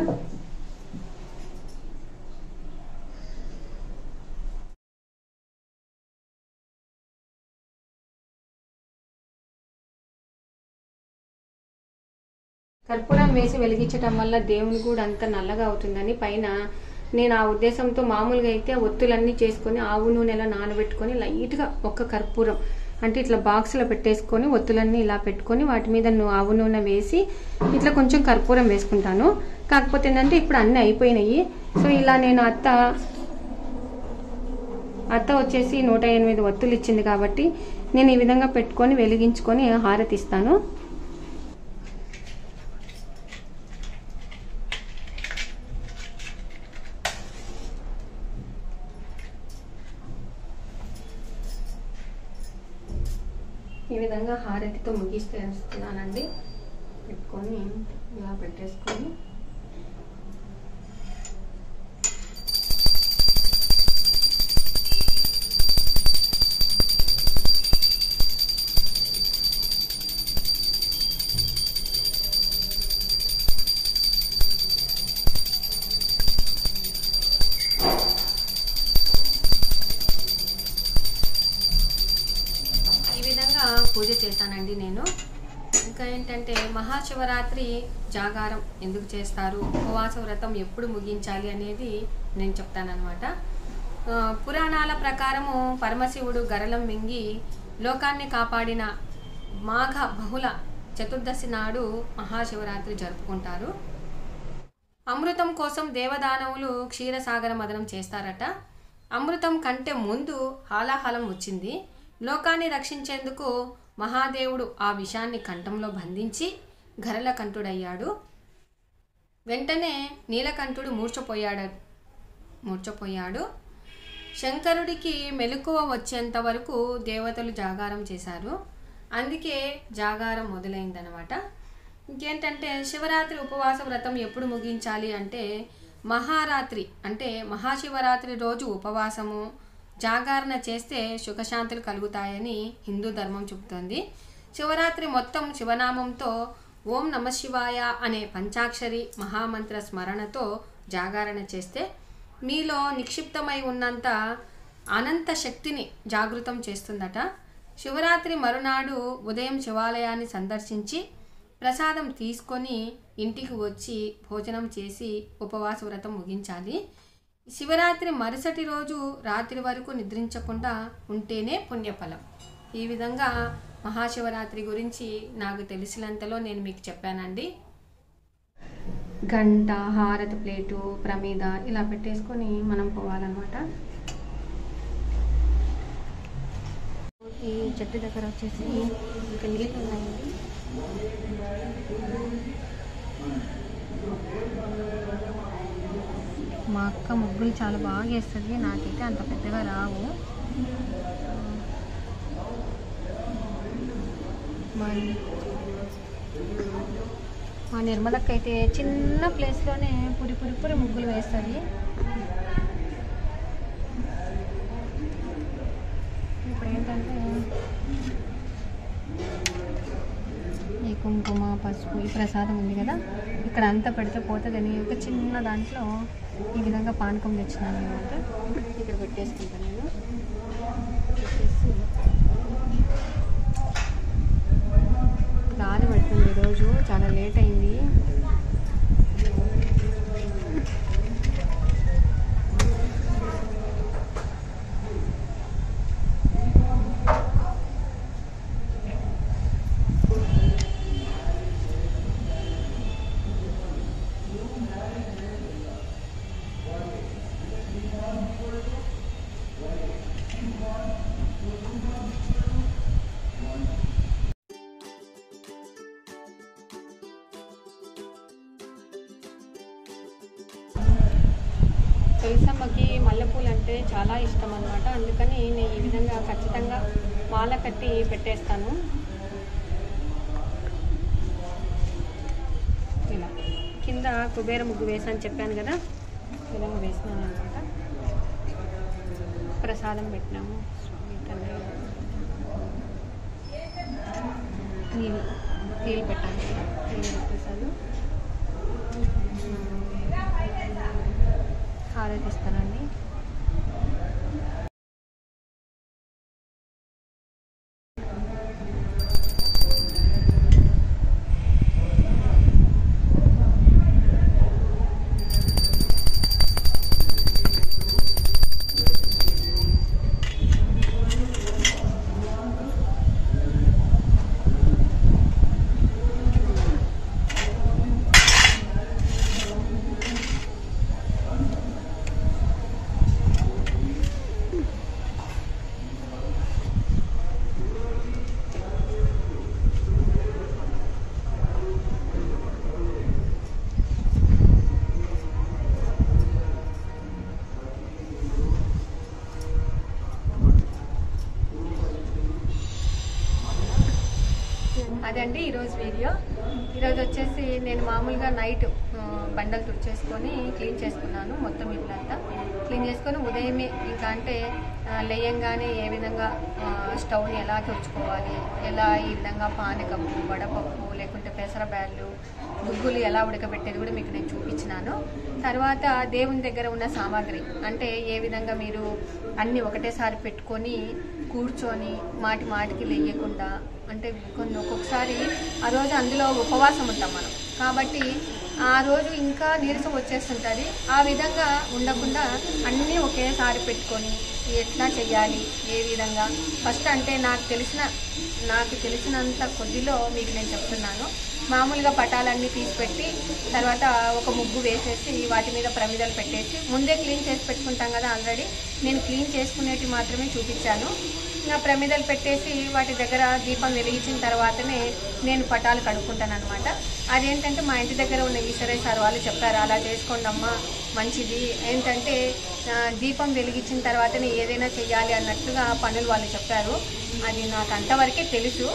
కర్పూరం వేసి వెలిగించటం వల్ల దేవుని కూడా అంత నల్లగా అవుతుందని పైన నేను ఆ ఉద్దేశంతో మామూలుగా అయితే ఒత్తులన్నీ చేసుకొని ఆవు నూనెలా నానబెట్టుకొని లైట్గా ఒక్క కర్పూరం అంటే ఇట్లా బాక్స్లో పెట్టేసుకొని ఒత్తులన్నీ ఇలా పెట్టుకొని వాటి మీద ను- ఆవు నూనె వేసి ఇట్లా కొంచెం కర్పూరం వేసుకుంటాను కాకపోతే ఏంటంటే ఇప్పుడు అన్నీ అయిపోయినాయి సో ఇలా నేను అత్త అత్త వచ్చేసి నూట ఎనిమిది ఒత్తులు ఇచ్చింది కాబట్టి నేను ఈ విధంగా పెట్టుకొని వెలిగించుకొని హారతి ఇస్తాను ఈ విధంగా హారతితో ముగిస్తున్నానండి పెట్టుకొని ఇలా పెట్టేసుకొని ఈ విధంగా పూజ చేశానండి నేను ఇంకా ఏంటంటే మహాశివరాత్రి జాగారం ఎందుకు చేస్తారు ఉపవాస వ్రతం ఎప్పుడు ముగించాలి అనేది నేను చెప్తానన్నమాట ఆ, పురాణాల ప్రకారము పరమశివుడు గరలం మింగి లోకాన్ని కాపాడిన మాఘ బహుళ చతుర్దశి నాడు మహాశివరాత్రి జరుపుకుంటారు అమృతం కోసం దేవదానవులు క్షీరసాగర మదనం చేస్తారట అమృతం కంటే ముందు హాలాహలం వచ్చింది లోకాన్ని రక్షించేందుకు మహాదేవుడు ఆ విషాన్ని కంఠంలో బంధించి గరల కంఠుడయ్యాడు వెంటనే నీలకంఠుడు మూర్చపోయాడు మూర్చపోయాడు శంకరుడికి మెలకువ వచ్చేంత వరకు దేవతలు జాగారం చేశారు అందుకే జాగారం మొదలైందనమాట ఇంకేంటంటే శివరాత్రి ఉపవాస వ్రతం ఎప్పుడు ముగించాలి అంటే మహారాత్రి అంటే మహాశివరాత్రి రోజు ఉపవాసము జాగరణ చేస్తే సుఖశాంతులు కలుగుతాయని హిందూ ధర్మం చెబుతుంది శివరాత్రి మొత్తం శివనామంతో ఓం నమ శివాయ అనే పంచాక్షరి మహామంత్ర స్మరణతో జాగరణ చేస్తే మీలో నిక్షిప్తమై ఉన్నంత అనంత శక్తిని జాగృతం చేస్తుందట శివరాత్రి మరునాడు ఉదయం శివాలయాన్ని సందర్శించి ప్రసాదం తీసుకొని ఇంటికి వచ్చి భోజనం చేసి ఉపవాస వ్రతం ముగించాలి శివరాత్రి మరుసటి రోజు రాత్రి వరకు నిద్రించకుండా ఉంటేనే పుణ్యఫలం ఈ విధంగా మహాశివరాత్రి గురించి నాకు తెలిసినంతలో నేను మీకు చెప్పానండి గంట హారతి ప్లేటు ప్రమీద ఇలా పెట్టేసుకొని మనం పోవాలన్నమాట ఈ చెట్టు దగ్గర వచ్చేసి ఇంకా నీళ్ళు ఉన్నాయండి అక్క ముగ్గులు చాలా బాగా వేస్తుంది నాకైతే అంత పెద్దగా రావు మరి మా నిర్మలక్క అయితే చిన్న ప్లేస్లోనే పురి పురి పురి ముగ్గులు వేస్తుంది ఇప్పుడు ఏంటంటే ఈ కుంకుమ పసుపు ఈ ప్రసాదం ఉంది కదా ఇక్కడ అంతా పెడితే పోతుందని ఒక చిన్న దాంట్లో ఈ విధంగా పానకం తెచ్చినాను అనమాట ఇక్కడ పెట్టేసుకుంటాను నేను పెట్టేసి గాలి పడుతుంది ఈరోజు చాలా లేట్ అయింది తులసమ్మకి మల్లెపూలు అంటే చాలా ఇష్టం అనమాట అందుకని నేను ఈ విధంగా ఖచ్చితంగా మాల కట్టి పెట్టేస్తాను ఇలా కింద కుబేర ముగ్గు వేసాను చెప్పాను కదా ఈ విధంగా వేసినాను అనమాట ప్రసాదం పెట్టినాము స్వామి తండ్రి నీళ్ళు నీళ్ళు పెట్టాను నీళ్ళు పెట్టేసాను హారతి ఇస్తానండి అదండి ఈరోజు వీడియో ఈరోజు వచ్చేసి నేను మామూలుగా నైట్ ఆ, బండలు తుడిచేసుకొని క్లీన్ చేసుకున్నాను మొత్తం ఇల్లంతా క్లీన్ చేసుకొని ఉదయమే ఇంకా అంటే ఆ, లేయంగానే ఏ విధంగా ఆ, స్టవ్ని ఎలా తుడుచుకోవాలి ఎలా ఈ విధంగా పానకము వడపప్పు లేకుంటే పెసర బ్యాళ్ళు గుగ్గులు ఎలా ఉడకబెట్టేది కూడా మీకు నేను చూపించినాను తర్వాత దేవుని దగ్గర ఉన్న సామాగ్రి అంటే ఏ విధంగా మీరు అన్నీ ఒకటేసారి పెట్టుకొని కూర్చొని మాటి మాటికి లేయకుండా అంటే కొన్ని ఒక్కొక్కసారి ఆ రోజు అందులో ఉపవాసం ఉంటాం మనం కాబట్టి ఆ రోజు ఇంకా నీరసం వచ్చేస్తుంటుంది ఆ విధంగా ఉండకుండా అన్నీ ఒకేసారి పెట్టుకొని ఎట్లా చేయాలి ఏ విధంగా ఫస్ట్ అంటే నాకు తెలిసిన నాకు తెలిసినంత కొద్దిలో మీకు నేను చెప్తున్నాను మామూలుగా పటాలన్నీ తీసి పెట్టి తర్వాత ఒక ముగ్గు వేసేసి వాటి మీద ప్రమిదలు పెట్టేసి ముందే క్లీన్ చేసి పెట్టుకుంటాం కదా ఆల్రెడీ నేను క్లీన్ చేసుకునేటి మాత్రమే చూపించాను నా ప్రమిదలు పెట్టేసి వాటి దగ్గర దీపం వెలిగించిన తర్వాతనే నేను పటాలు కడుక్కుంటాను అనమాట అదేంటంటే మా ఇంటి దగ్గర ఉన్న ఈశ్వరయ్య సార్ వాళ్ళు చెప్పారు అలా చేసుకోండి అమ్మా మంచిది ఏంటంటే ఆ, దీపం వెలిగించిన తర్వాతనే ఏదైనా చెయ్యాలి అన్నట్టుగా పనులు వాళ్ళు చెప్పారు అది నాకు అంతవరకే తెలుసు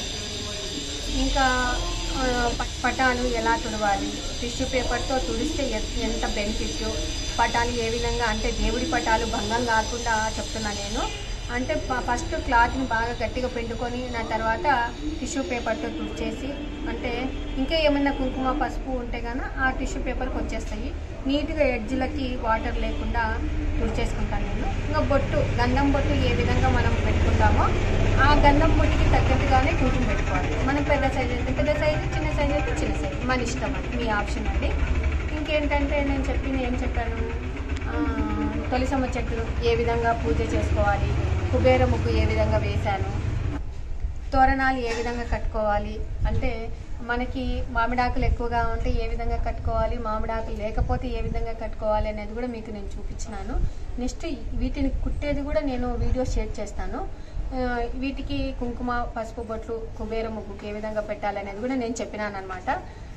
ఇంకా ఆ, ప- పటాలు ఎలా తుడవాలి టిష్యూ పేపర్తో తుడిస్తే ఎ- ఎంత బెనిఫిట్ పటాలు ఏ విధంగా అంటే దేవుడి పటాలు భంగం కాకుండా చెప్తున్నా నేను అంటే ప- ఫస్ట్ క్లాత్ని బాగా గట్టిగా పిండుకొని నా తర్వాత టిష్యూ పేపర్తో తుడిచేసి అంటే ఇంకా ఏమైనా కుంకుమ పసుపు ఉంటే గాన ఆ టిష్యూ పేపర్కి వచ్చేస్తాయి నీట్గా ఎడ్జ్లకి వాటర్ లేకుండా తుడిచేసుకుంటాను నేను ఇంకా బొట్టు గంధం బొట్టు ఏ విధంగా మనం పెట్టుకుంటామో ఆ గంధం బొట్టుకి తగ్గట్టుగానే కుంకుమ పెట్టుకోవాలి మనం పెద్ద సైజ్ అయితే పెద్ద సైజు చిన్న సైజ్ అయితే చిన్న సైజు మన ఇష్టం అండి మీ ఆప్షన్ అండి ఇంకేంటంటే నేను చెప్పింది ఏం చెప్పాను ఆ, తొలిసమ్మ చెట్టు ఏ విధంగా పూజ చేసుకోవాలి కుబేర ముగ్గు ఏ విధంగా వేశాను తోరణాలు ఏ విధంగా కట్టుకోవాలి అంటే మనకి మామిడాకులు ఎక్కువగా ఉంటే ఏ విధంగా కట్టుకోవాలి మామిడాకులు లేకపోతే ఏ విధంగా కట్టుకోవాలి అనేది కూడా మీకు నేను చూపించినాను నెక్స్ట్ వీటిని కుట్టేది కూడా నేను వీడియో షేర్ చేస్తాను ఆ, వీటికి కుంకుమ పసుపు బొట్లు కుబేర ముగ్గుకి ఏ విధంగా పెట్టాలి అనేది కూడా నేను చెప్పినాను అనమాట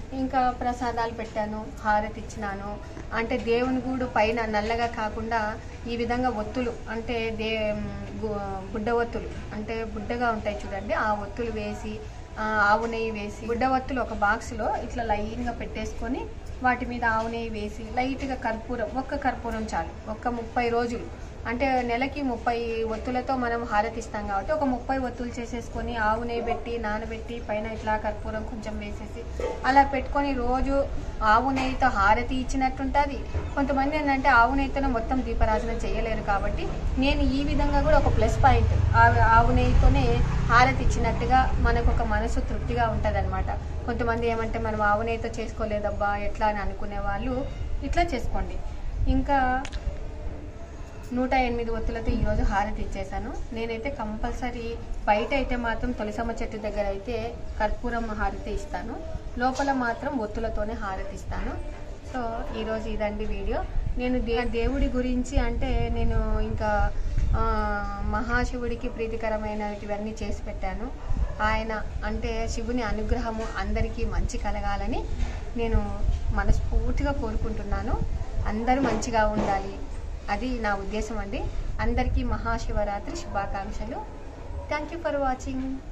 ఇంకా ప్రసాదాలు పెట్టాను హారతి ఇచ్చినాను అంటే దేవుని గూడు పైన నల్లగా కాకుండా ఈ విధంగా ఒత్తులు అంటే దే గు- బుడ్డ ఒత్తులు అంటే బుడ్డగా ఉంటాయి చూడండి ఆ ఒత్తులు వేసి ఆ, ఆవు నెయ్యి వేసి బుడ్డ ఒత్తులు ఒక బాక్స్లో ఇట్లా లైన్గా పెట్టేసుకొని వాటి మీద ఆవు నెయ్యి వేసి లైట్గా కర్పూరం ఒక్క కర్పూరం చాలు ఒక్క ముప్పై రోజులు అంటే నెలకి ముప్పై ఒత్తులతో మనం హారతిస్తాం కాబట్టి ఒక ముప్పై ఒత్తులు చేసేసుకొని ఆవు నెయ్యి పెట్టి నానబెట్టి పైన ఇట్లా కర్పూరం కొంచెం వేసేసి అలా పెట్టుకొని రోజు ఆవు నెయ్యితో హారతి ఇచ్చినట్టుంటుంది కొంతమంది ఏంటంటే ఆవు నెయ్యితోనే మొత్తం దీపారాధన చేయలేరు కాబట్టి నేను ఈ విధంగా కూడా ఒక ప్లస్ పాయింట్ ఆ- ఆవు నెయ్యితోనే హారతి ఇచ్చినట్టుగా మనకు ఒక మనసు తృప్తిగా ఉంటుంది కొంతమంది ఏమంటే మనం ఆవు నెయ్యితో చేసుకోలేదబ్బా ఎట్లా అని అనుకునే వాళ్ళు ఇట్లా చేసుకోండి ఇంకా నూట ఎనిమిది ఒత్తులతో ఈరోజు హారతి ఇచ్చేసాను నేనైతే కంపల్సరీ బయట అయితే మాత్రం తులసమ్మ చెట్టు దగ్గర అయితే కర్పూరం హారతి ఇస్తాను లోపల మాత్రం ఒత్తులతోనే హారతి ఇస్తాను సో ఈరోజు ఇదండి వీడియో నేను దే దేవుడి గురించి అంటే నేను ఇంకా ఆ, మహాశివుడికి ప్రీతికరమైనటివన్నీ చేసి పెట్టాను ఆయన అంటే శివుని అనుగ్రహము అందరికీ మంచి కలగాలని నేను మనస్ఫూర్తిగా కోరుకుంటున్నాను అందరూ మంచిగా ఉండాలి అది నా ఉద్దేశం అండి అందరికీ మహాశివరాత్రి శుభాకాంక్షలు థ్యాంక్ యూ ఫర్ వాచింగ్